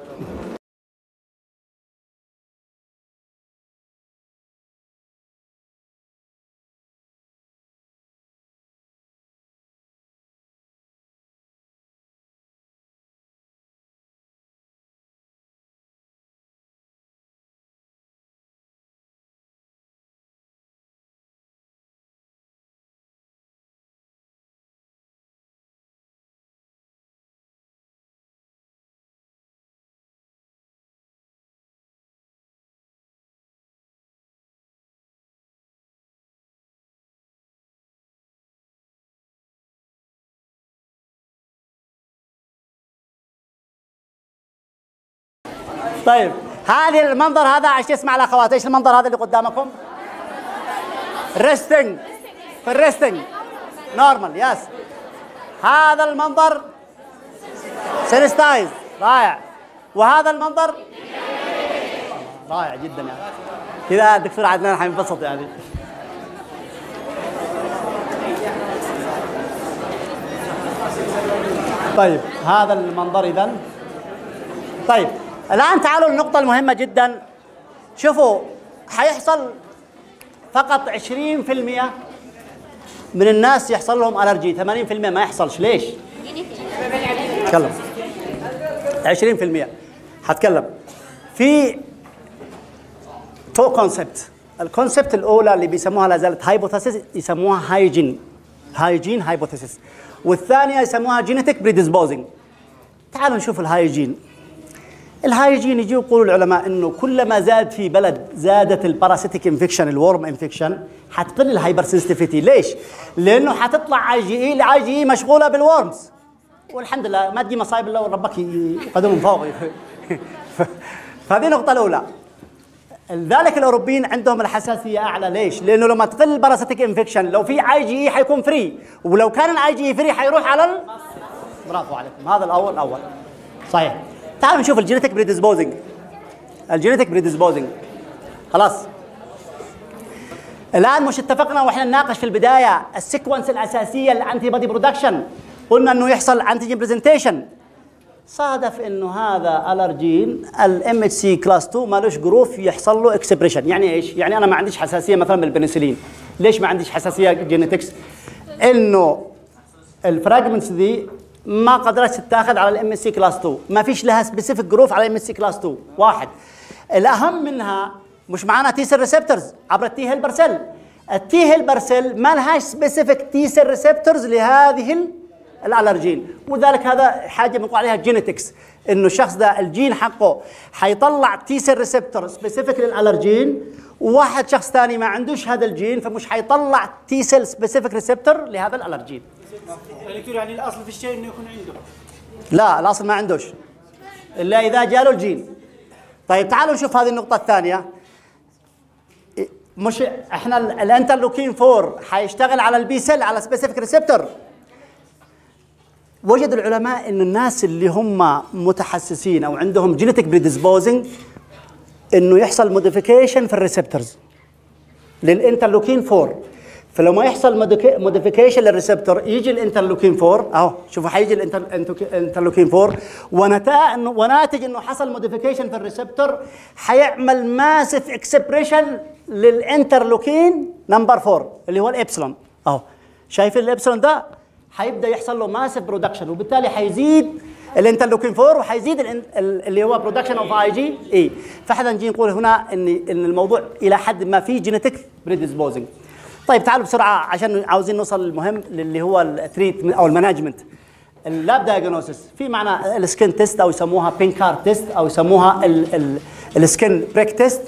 طيب هذه المنظر هذا عشان اسمع الاخوات ايش المنظر هذا اللي قدامكم؟ ريستنج في الريستنج نورمال يس هذا المنظر سينستايز رائع وهذا المنظر رائع جدا يعني كذا الدكتور عدنان حينبسط يعني طيب هذا المنظر اذا طيب الآن تعالوا للنقطة المهمة جدا شوفوا حيحصل فقط 20% من الناس يحصل لهم ألرجي 80% ما يحصلش ليش؟ تكلم 20% حتكلم في تو كونسبت الكونسبت الاولى اللي بيسموها لا زالت هايبوثيسيس يسموها هايجين هايجين هايبوثيسيس والثانيه يسموها جينيتك بريديسبوزنج تعالوا نشوف الهايجين الهايجين يجي يقولوا العلماء انه كلما زاد في بلد زادت الباراسيتيك انفكشن الورم انفكشن حتقل الهايبر سنسيتيفيتي ليش؟ لانه حتطلع اي جي اي الاي جي اي مشغوله بالورمز والحمد لله ما تجي مصايب الا ربك يقدم من فوق فهذه النقطه الاولى لذلك الاوروبيين عندهم الحساسيه اعلى ليش؟ لانه لما تقل الباراسيتيك انفكشن لو في اي جي اي حيكون فري ولو كان الاي جي اي فري حيروح على ال... برافو عليكم هذا الاول الاول صحيح تعالوا نشوف الجينيتك بريديسبوزنج الجينيتك بريديسبوزنج خلاص الان مش اتفقنا واحنا نناقش في البدايه السيكونس الاساسيه للانتي بودي برودكشن قلنا انه يحصل انتيجين برزنتيشن صادف انه هذا الرجين الام اتش سي كلاس 2 مالوش جروف يحصل له اكسبريشن يعني ايش؟ يعني انا ما عنديش حساسيه مثلا بالبنسلين ليش ما عنديش حساسيه جينيتكس؟ انه الفراجمنتس دي ما قدرت تتاخذ على الام اس سي كلاس 2 ما فيش لها سبيسيفيك جروف على الام اس سي كلاس 2 واحد الاهم منها مش معانا تي سيل ريسبتورز عبر التي هيلبر سيل التي هيلبر سيل ما لهاش سبيسيفيك تي سيل ريسبتورز لهذه الالرجين وذلك هذا حاجه بنقول عليها جينيتكس انه الشخص ده الجين حقه حيطلع تي سيل ريسبتور سبيسيفيك للالرجين وواحد شخص ثاني ما عندوش هذا الجين فمش حيطلع تي سيل سبيسيفيك ريسبتور لهذا الالرجين دكتور يعني الاصل في الشيء انه يكون عنده لا الاصل ما عندوش الا اذا جاله الجين طيب تعالوا نشوف هذه النقطه الثانيه مش احنا الانترلوكين 4 حيشتغل على البي سيل على سبيسيفيك ريسبتور وجد العلماء ان الناس اللي هم متحسسين او عندهم جينيتك بريديسبوزنج انه يحصل موديفيكيشن في الريسبتورز للانترلوكين 4 فلما يحصل موديفيكيشن للريسبتور يجي الانترلوكين 4 اهو شوفوا حيجي الانترلوكين 4 ونتاء وناتج انه حصل موديفيكيشن في الريسبتور حيعمل ماسف اكسبريشن للانترلوكين نمبر 4 اللي هو الابسلون اهو شايفين الابسلون ده حيبدا يحصل له ماسف برودكشن وبالتالي حيزيد الانترلوكين 4 وحيزيد اللي هو برودكشن اوف اي جي اي فاحنا نجي نقول هنا ان ان الموضوع الى حد ما فيه جينيتك بريديسبوزنج طيب تعالوا بسرعه عشان عاوزين نوصل للمهم اللي هو التريت او المانجمنت اللاب دايجنوسيس في معنى السكن تيست او يسموها بينكار تيست او يسموها السكن بريك تيست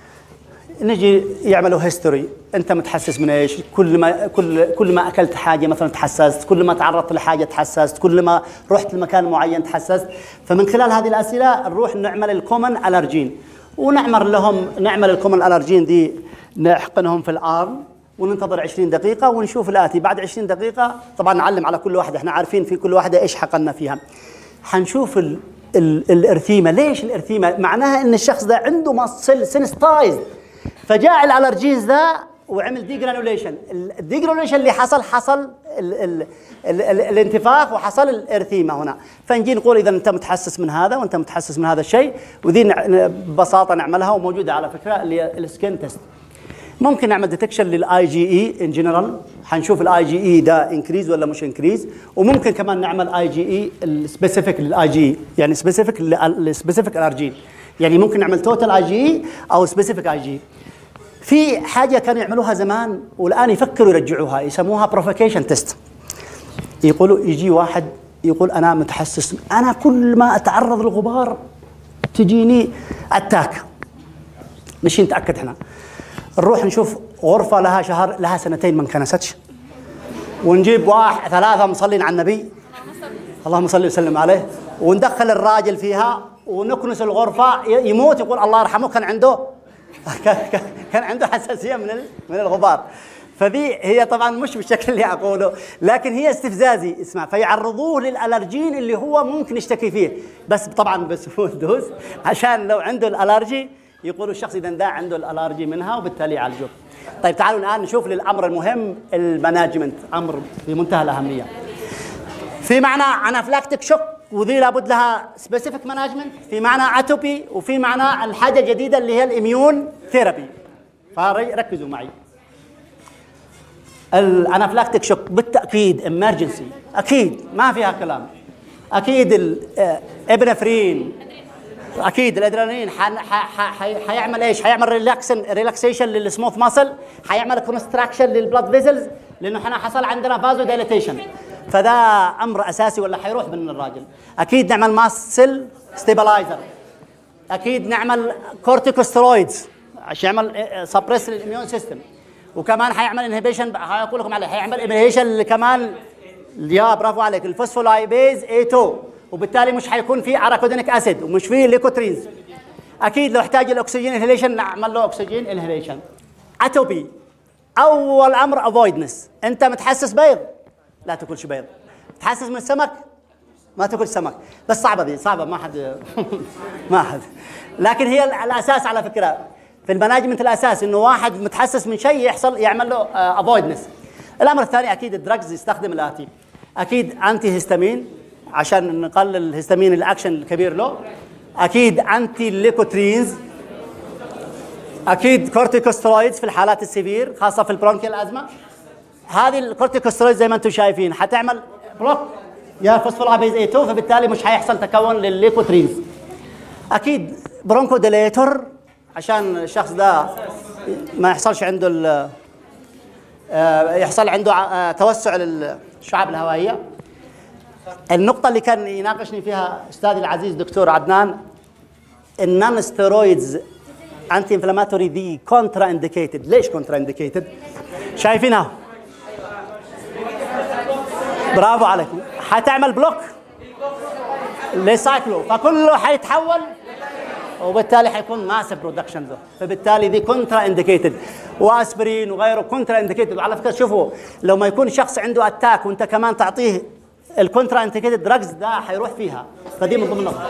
نجي يعملوا هيستوري انت متحسس من ايش كل ما كل كل ما اكلت حاجه مثلا تحسست كل ما تعرضت لحاجه تحسست كل ما رحت لمكان معين تحسست فمن خلال هذه الاسئله نروح نعمل الكومن الرجين ونعمل لهم نعمل الكومن الرجين دي نحقنهم في الارم وننتظر 20 دقيقة ونشوف الآتي بعد 20 دقيقة طبعا نعلم على كل واحدة احنا عارفين في كل واحدة ايش حقنا فيها حنشوف ال ال الارثيمة ليش الارثيمة معناها ان الشخص ده عنده مصل سنستايز فجاء الالرجينز ده وعمل ديجرانوليشن الديجرانوليشن اللي حصل حصل ال ال ال ال الانتفاخ وحصل الارثيمه هنا فنجي نقول اذا انت متحسس من هذا وانت متحسس من هذا الشيء وذي ببساطه نعملها وموجوده على فكره اللي هي السكين تيست ممكن نعمل ديتكشن للاي جي اي ان جنرال حنشوف الاي جي اي ده انكريز ولا مش انكريز وممكن كمان نعمل اي جي اي السبيسيفيك للاي جي يعني سبيسيفيك السبيسيفيك الارجين يعني ممكن نعمل توتال اي جي اي او سبيسيفيك اي جي في حاجه كانوا يعملوها زمان والان يفكروا يرجعوها يسموها بروفيكيشن تيست يقولوا يجي واحد يقول انا متحسس انا كل ما اتعرض للغبار تجيني اتاك مش نتاكد احنا نروح نشوف غرفه لها شهر لها سنتين ما انكنستش ونجيب واحد ثلاثه مصلين على النبي اللهم صل وسلم عليه وندخل الراجل فيها ونكنس الغرفه يموت يقول الله يرحمه كان عنده كان عنده حساسيه من من الغبار فذي هي طبعا مش بالشكل اللي اقوله لكن هي استفزازي اسمع فيعرضوه للالرجين اللي هو ممكن يشتكي فيه بس طبعا بسهول دوز عشان لو عنده الالرجي يقولوا الشخص اذا ده عنده الالرجي منها وبالتالي يعالجوه طيب تعالوا الان نشوف للامر المهم المانجمنت امر في منتهى الاهميه في معنى انافلاكتيك شوك وذي لابد لها سبيسيفيك مانجمنت في معنى اتوبي وفي معنى الحاجه الجديده اللي هي الاميون ثيرابي فركزوا معي الانافلاكتيك شوك بالتاكيد امرجنسي اكيد ما فيها كلام اكيد الابنفرين اكيد الادرينالين حن- ح- ح- ح- حيعمل ايش؟ حيعمل ريلاكسن ريلاكسيشن للسموث ماسل حيعمل كونستراكشن للبلاد فيزلز لانه احنا حصل عندنا فازو دايليتيشن فده امر اساسي ولا حيروح من الراجل اكيد نعمل ماسل ستيبلايزر اكيد نعمل كورتيكوسترويدز عشان يعمل سبريس للاميون سيستم وكمان حيعمل انهبيشن هقول لكم عليه حيعمل انهبيشن كمان يا برافو عليك الفوسفولايبيز A2 وبالتالي مش حيكون في اراكودينيك اسيد ومش في ليكوترينز اكيد لو احتاج الاكسجين انهيليشن نعمل له اكسجين انهيليشن اتوبي اول امر افويدنس انت متحسس بيض لا تاكلش بيض تحسس من السمك ما تاكل سمك بس صعبه دي صعبه ما حد ما حد لكن هي ال- الاساس على فكره في المانجمنت الاساس انه واحد متحسس من شيء يحصل يعمل له افويدنس الامر الثاني اكيد الدراجز يستخدم الاتي اكيد انتي هيستامين عشان نقلل الهيستامين الاكشن الكبير له اكيد انتي ليكوترينز اكيد كورتيكوسترويدز في الحالات السيفير خاصه في البرونكيال ازمه هذه الكورتيكوسترويد زي ما انتم شايفين حتعمل بلوك يا فوسفولايبيز اي 2 فبالتالي مش حيحصل تكون للليكوترينز اكيد برونكو ديليتور عشان الشخص ده ما يحصلش عنده ال- آه، يحصل عنده ع- آه، توسع للشعب الهوائيه النقطه اللي كان يناقشني فيها استاذي العزيز دكتور عدنان النون ستيرويدز انتي انفلاماتوري دي كونترا انديكيتد ليش كونترا انديكيتد شايفينها برافو عليكم حتعمل بلوك لسايكلو فكله حيتحول وبالتالي حيكون ماسف برودكشن ذو فبالتالي دي كونترا انديكيتد واسبرين وغيره كونترا انديكيتد وعلى فكره شوفوا لو ما يكون شخص عنده اتاك وانت كمان تعطيه الكونترا انديكيتد دراجز ده حيروح فيها فدي من ضمن النقط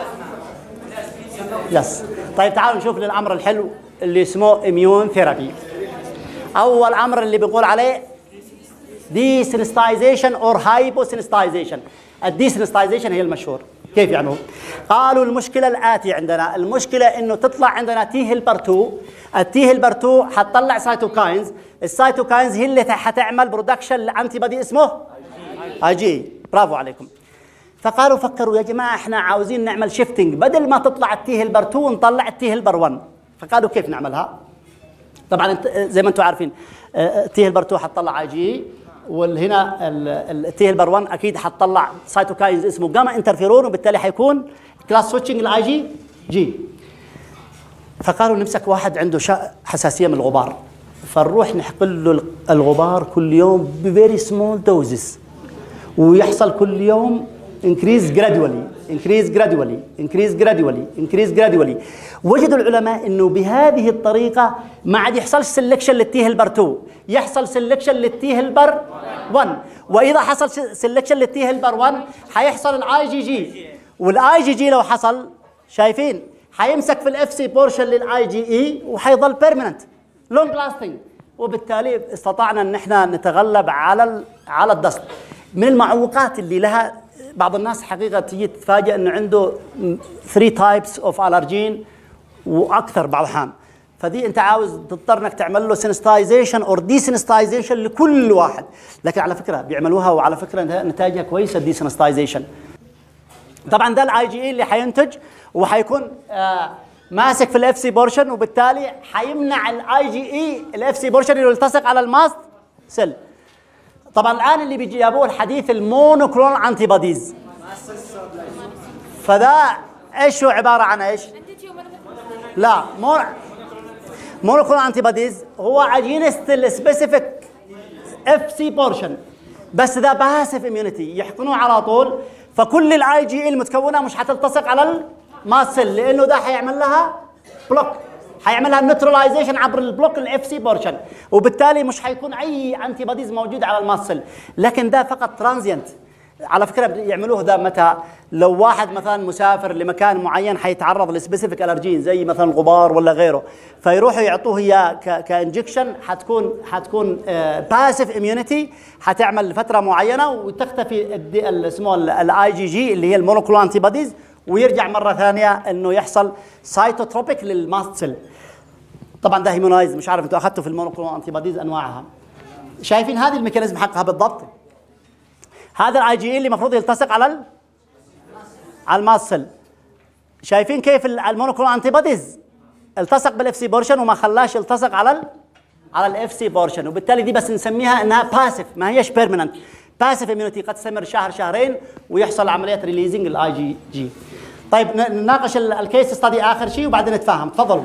يس طيب تعالوا نشوف للامر الحلو اللي اسمه اميون ثيرابي اول امر اللي بنقول عليه دي سنستايزيشن اور هايبو سنستايزيشن الدي سنستايزيشن هي المشهور كيف يعني هو؟ قالوا المشكله الاتيه عندنا المشكله انه تطلع عندنا تي هيلبر 2 التي هيلبر 2 حتطلع سايتوكاينز السايتوكاينز هي اللي حتعمل برودكشن لانتي بادي اسمه اي جي برافو عليكم فقالوا فكروا يا جماعه احنا عاوزين نعمل شيفتنج بدل ما تطلع التي هيلبر 2 نطلع التي هيلبر 1 فقالوا كيف نعملها؟ طبعا انت زي ما انتم عارفين تي هيلبر 2 حتطلع اي جي وهنا التي هيلبر 1 اكيد حتطلع سايتوكاينز اسمه جاما انترفيرون وبالتالي حيكون كلاس سويتشنج الاي جي جي فقالوا نمسك واحد عنده شا- حساسيه من الغبار فنروح نحقن له الغبار كل يوم بفيري سمول دوزز ويحصل كل يوم increase gradually increase gradually increase gradually increase gradually وجدوا العلماء انه بهذه الطريقه ما عاد يحصلش سلكشن للتي هيلبر 2 يحصل سلكشن للتي هيلبر 1 واذا حصل سلكشن للتي هيلبر 1 حيحصل الاي جي جي والاي جي جي لو حصل شايفين حيمسك في الاف سي بورشن للاي جي اي وحيظل بيرمننت لونج لاستنج وبالتالي استطعنا ان احنا نتغلب على ال- على الدست من المعوقات اللي لها بعض الناس حقيقه تيجي تتفاجئ انه عنده 3 تايبس اوف الرجين واكثر بعض الاحيان فدي انت عاوز تضطر انك تعمل له سنستايزيشن اور دي سنستايزيشن لكل واحد لكن على فكره بيعملوها وعلى فكره نتائجها كويسه الدي سنستايزيشن طبعا ده الاي جي اي اللي حينتج وحيكون آه ماسك في الاف سي بورشن وبالتالي حيمنع الاي جي اي الاف سي بورشن اللي يلتصق على الماست سيل طبعا الان اللي بيجابوه الحديث المونوكلونال انتي بوديز فده ايش هو عباره عن ايش؟ لا مو مونوكلونال انتي بوديز هو عجينه السبيسيفيك اف سي بورشن بس ده باسف اميونيتي يحقنوه على طول فكل الاي جي المتكونه مش حتلتصق على الماسل لانه ده حيعمل لها بلوك حيعمل لها نيوترلايزيشن عبر البلوك الاف سي بورشن وبالتالي مش حيكون اي انتي بوديز موجود على الماسل لكن ده فقط ترانزيانت على فكره يعملوه ده متى لو واحد مثلا مسافر لمكان معين حيتعرض لسبيسيفيك الرجين زي مثلا غبار ولا غيره فيروحوا يعطوه اياه ك- كانجكشن حتكون حتكون باسيف اميونيتي حتعمل لفتره معينه وتختفي الدي- ال- اسمه الاي جي جي اللي هي المونوكلو انتي بوديز ويرجع مره ثانيه انه يحصل سايتوتروبيك للماست سيل طبعا ده هيمونايز مش عارف انتوا اخذتوا في المونوكلو انتي بوديز انواعها شايفين هذه الميكانيزم حقها بالضبط هذا الاي جي اللي المفروض يلتصق على ال... على الماسل شايفين كيف ال- المونوكلونال انتي بوديز التصق بالاف سي بورشن وما خلاش يلتصق على ال على الاف سي بورشن وبالتالي دي بس نسميها انها باسف ما هيش بيرمننت باسف اميونيتي قد تستمر شهر شهرين ويحصل عمليه ريليزنج الاي جي جي طيب ن- نناقش ال- الكيس ستادي اخر شيء وبعدين نتفاهم تفضلوا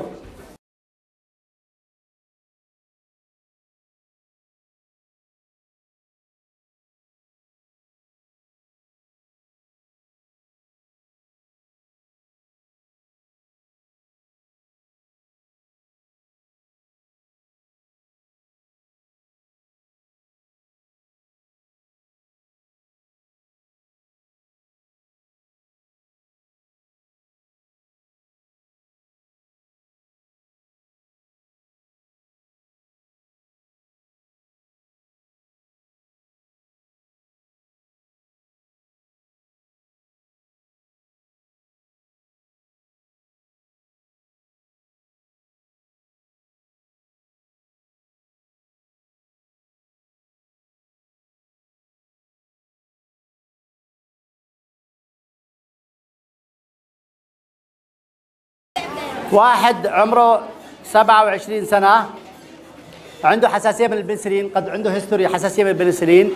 واحد عمره 27 سنة عنده حساسية من البنسلين قد عنده هيستوري حساسية من البنسلين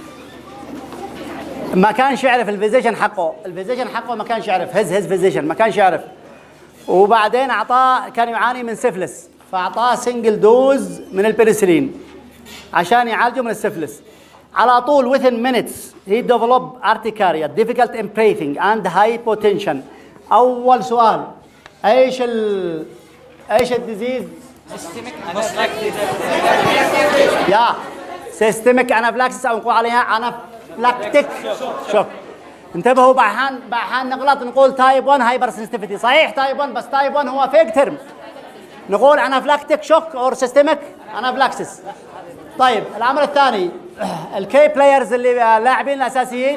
ما كانش يعرف الفيزيشن حقه الفيزيشن حقه ما كانش يعرف هز هز فيزيشن ما كانش يعرف وبعدين اعطاه كان يعاني من سفلس فاعطاه سنجل دوز من البنسلين عشان يعالجه من السفلس على طول within minutes he developed urticaria difficult in breathing and hypotension اول سؤال ايش ال ايش الديزيز يا سيستميك انافلاكسس او نقول عليها انافلاكتيك شوك انتبهوا بعحان بعحان نغلط نقول تايب 1 هايبر سنسيتيفيتي صحيح تايب 1 بس تايب 1 هو فيك ترم نقول انافلاكتيك شوك اور سيستميك انافلاكسس طيب الامر الثاني الكي بلايرز اللي لاعبين الاساسيين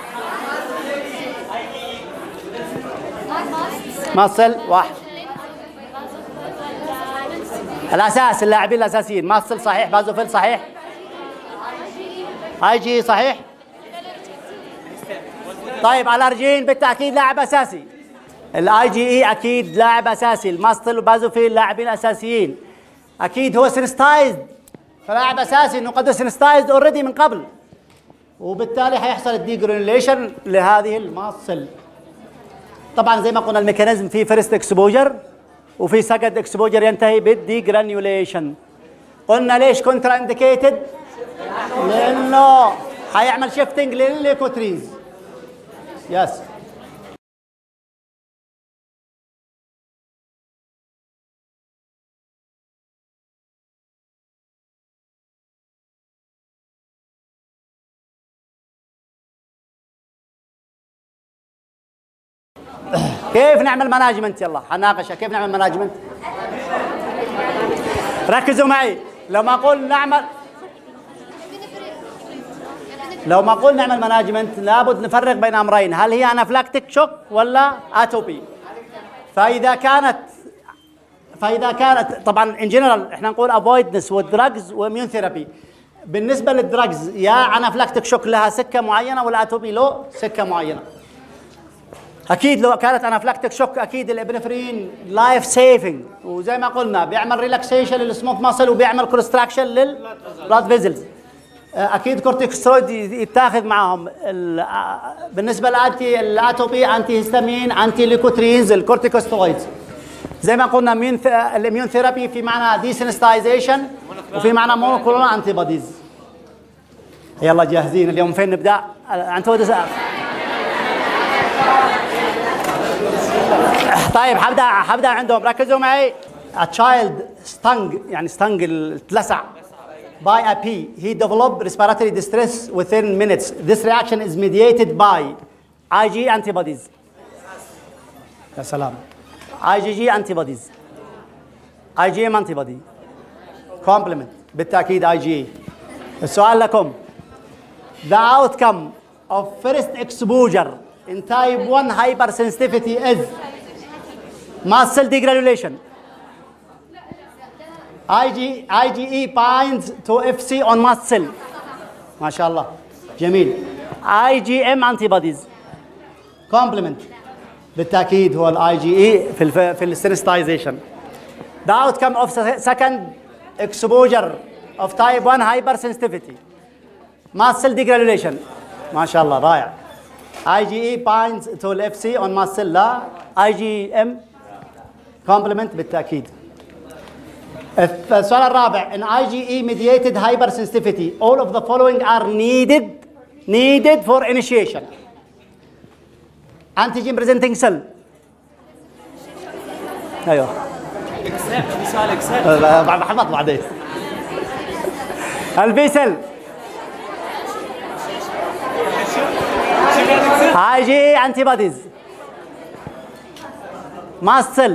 مصل واحد الاساس اللاعبين الاساسيين مصل صحيح بازوفيل صحيح اي جي صحيح طيب الارجين بالتاكيد لاعب اساسي الاي جي اي اكيد لاعب اساسي الماستل وبازوفيل لاعبين اساسيين اكيد هو سنستايزد فلاعب اساسي انه قد سنستايزد اوريدي من قبل وبالتالي حيحصل الديجرانيوليشن لهذه الماصل طبعا زي ما قلنا الميكانيزم في فيرست اكسبوجر وفي سكند اكسبوجر ينتهي بالديجرانيوليشن قلنا ليش كونترا انديكيتد لانه حيعمل شيفتنج للليكوتريز يس كيف نعمل مانجمنت يلا حناقشها كيف نعمل مانجمنت ركزوا معي لو ما اقول نعمل لو ما اقول نعمل مانجمنت لابد نفرق بين امرين هل هي انافلاكتيك شوك ولا اتوبي فاذا كانت فاذا كانت طبعا ان جنرال احنا نقول افويدنس والدراجز واميون ثيرابي بالنسبه للدراجز يا انافلاكتيك شوك لها سكه معينه ولا اتوبي له سكه معينه اكيد لو كانت انافلاكتيك شوك اكيد الابنفرين لايف سيفنج وزي ما قلنا بيعمل ريلاكسيشن للسموث ماسل وبيعمل كونستراكشن للبلاد فيزلز اكيد كورتيكوسترويد يتاخذ معهم ال- آه، بالنسبه للانتي الاتوبي انتي هيستامين انتي ليكوترينز الكورتيكوسترويدز زي ما قلنا مين ث- الاميون ثيرابي في معنى ديسنستايزيشن وفي معنى مونوكلونال انتي بوديز يلا جاهزين اليوم فين نبدا انتوا دس- طيب حبدا حبدا عندهم ركزوا معي A child stung يعني stung اتلسع by a bee he developed respiratory distress within minutes this reaction is mediated by IgE antibodies يا سلام IgG antibodies IgM antibody complement بالتأكيد IgE السؤال لكم The outcome of first exposure in type 1 hypersensitivity is mast cell degranulation. IG, IgE binds to FC on mast cell. ما شاء الله جميل. IgM antibodies. Complement. بالتاكيد هو الاي جي اي في الف... في السنسيتايزيشن The outcome of second exposure of type 1 hypersensitivity mast cell degranulation ما شاء الله رائع IgE binds to ال FC on mast cell لا IgM complement بالتأكيد السؤال الرابع in IgE mediated hypersensitivity all of the following are needed needed for initiation antigen presenting cell ايوه اكسبت في سؤال اكسبت بحفظ بعدين البي سيل هاي جي انتي بوديز ماست سيل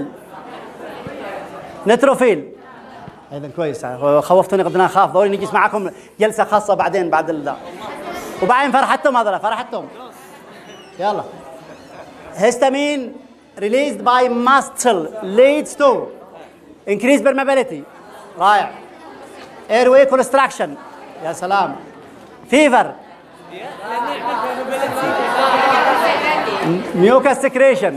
نتروفيل اذا كويس خوفتوني قبل أنا اخاف ضروري نجلس معكم جلسه خاصه بعدين بعد ال وبعدين فرحتهم هذول فرحتهم يلا هيستامين released by mast cell leads to increased permeability رائع airway constriction يا سلام fever mucus secretion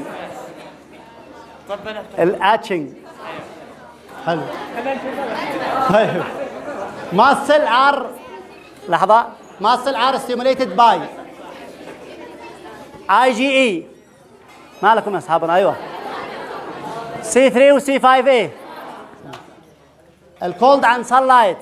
الاتشنج حلو طيب ماسل ار لحظه ماسل ار ستيموليتد باي اي جي اي ما لكم يا اصحابنا ايوه سي 3 وسي 5 اي الكولد عن سان لايت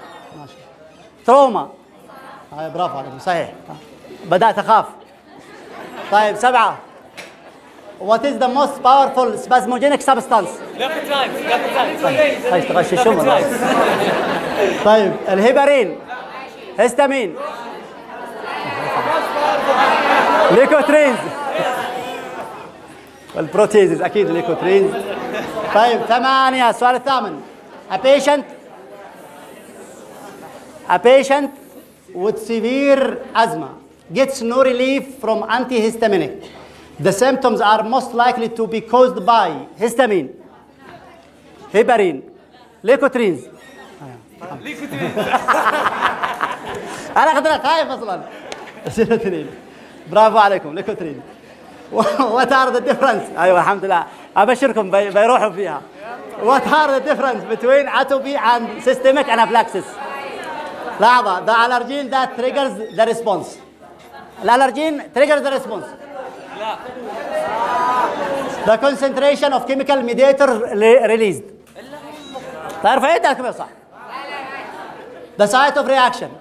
تروما هاي برافو عليكم صحيح بدات اخاف طيب سبعه What is the most powerful spasmogenic substance؟ ليكوترايت ليكوترايت هاي تغششون طيب الهيبرين هيستامين ليكوترينز والبروتيزز اكيد الليكوترينز طيب ثمانية السؤال الثامن A patient A patient with severe asthma gets no relief from antihistaminic. The symptoms are most likely to be caused by histamine, heparin, leukotrienes. انا اخذت خايف اصلا سيروتونين برافو عليكم ليكوترين وات ار ذا ديفرنس ايوه الحمد لله ابشركم بي- بيروحوا فيها وات ار ذا ديفرنس بتوين اتوبي اند سيستميك انافلاكسس لحظه the allergen that triggers the response الالرجين triggers the response لا the concentration of chemical mediator re- released تعرف ايه ده كده صح the site of reaction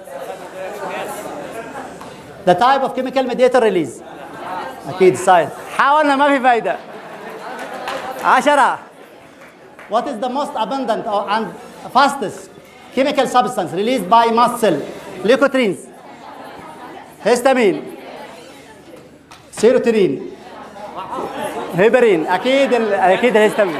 the type of chemical mediator release اكيد site حاولنا ما في فايده عشرة what is the most abundant or- and fastest chemical substance released by mast cell leukotrienes histamine سيروتونين هيبرين اكيد ال... اكيد الهستامين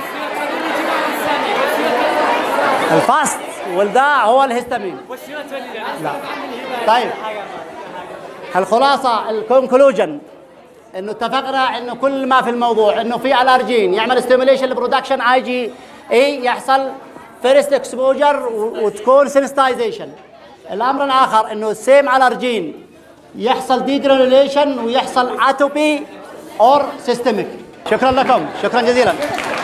الفاست والداع هو الهستامين والسيروتونين لا طيب الخلاصه الكونكلوجن انه اتفقنا انه كل ما في الموضوع انه في الارجين يعمل ستيميوليشن لبرودكشن اي جي اي يحصل فيرست اكسبوجر وتكون سنستايزيشن الامر الاخر انه السيم الارجين يحصل ديجرانيوليشن ويحصل اتوبي اور سيستميك شكرا لكم شكرا جزيلا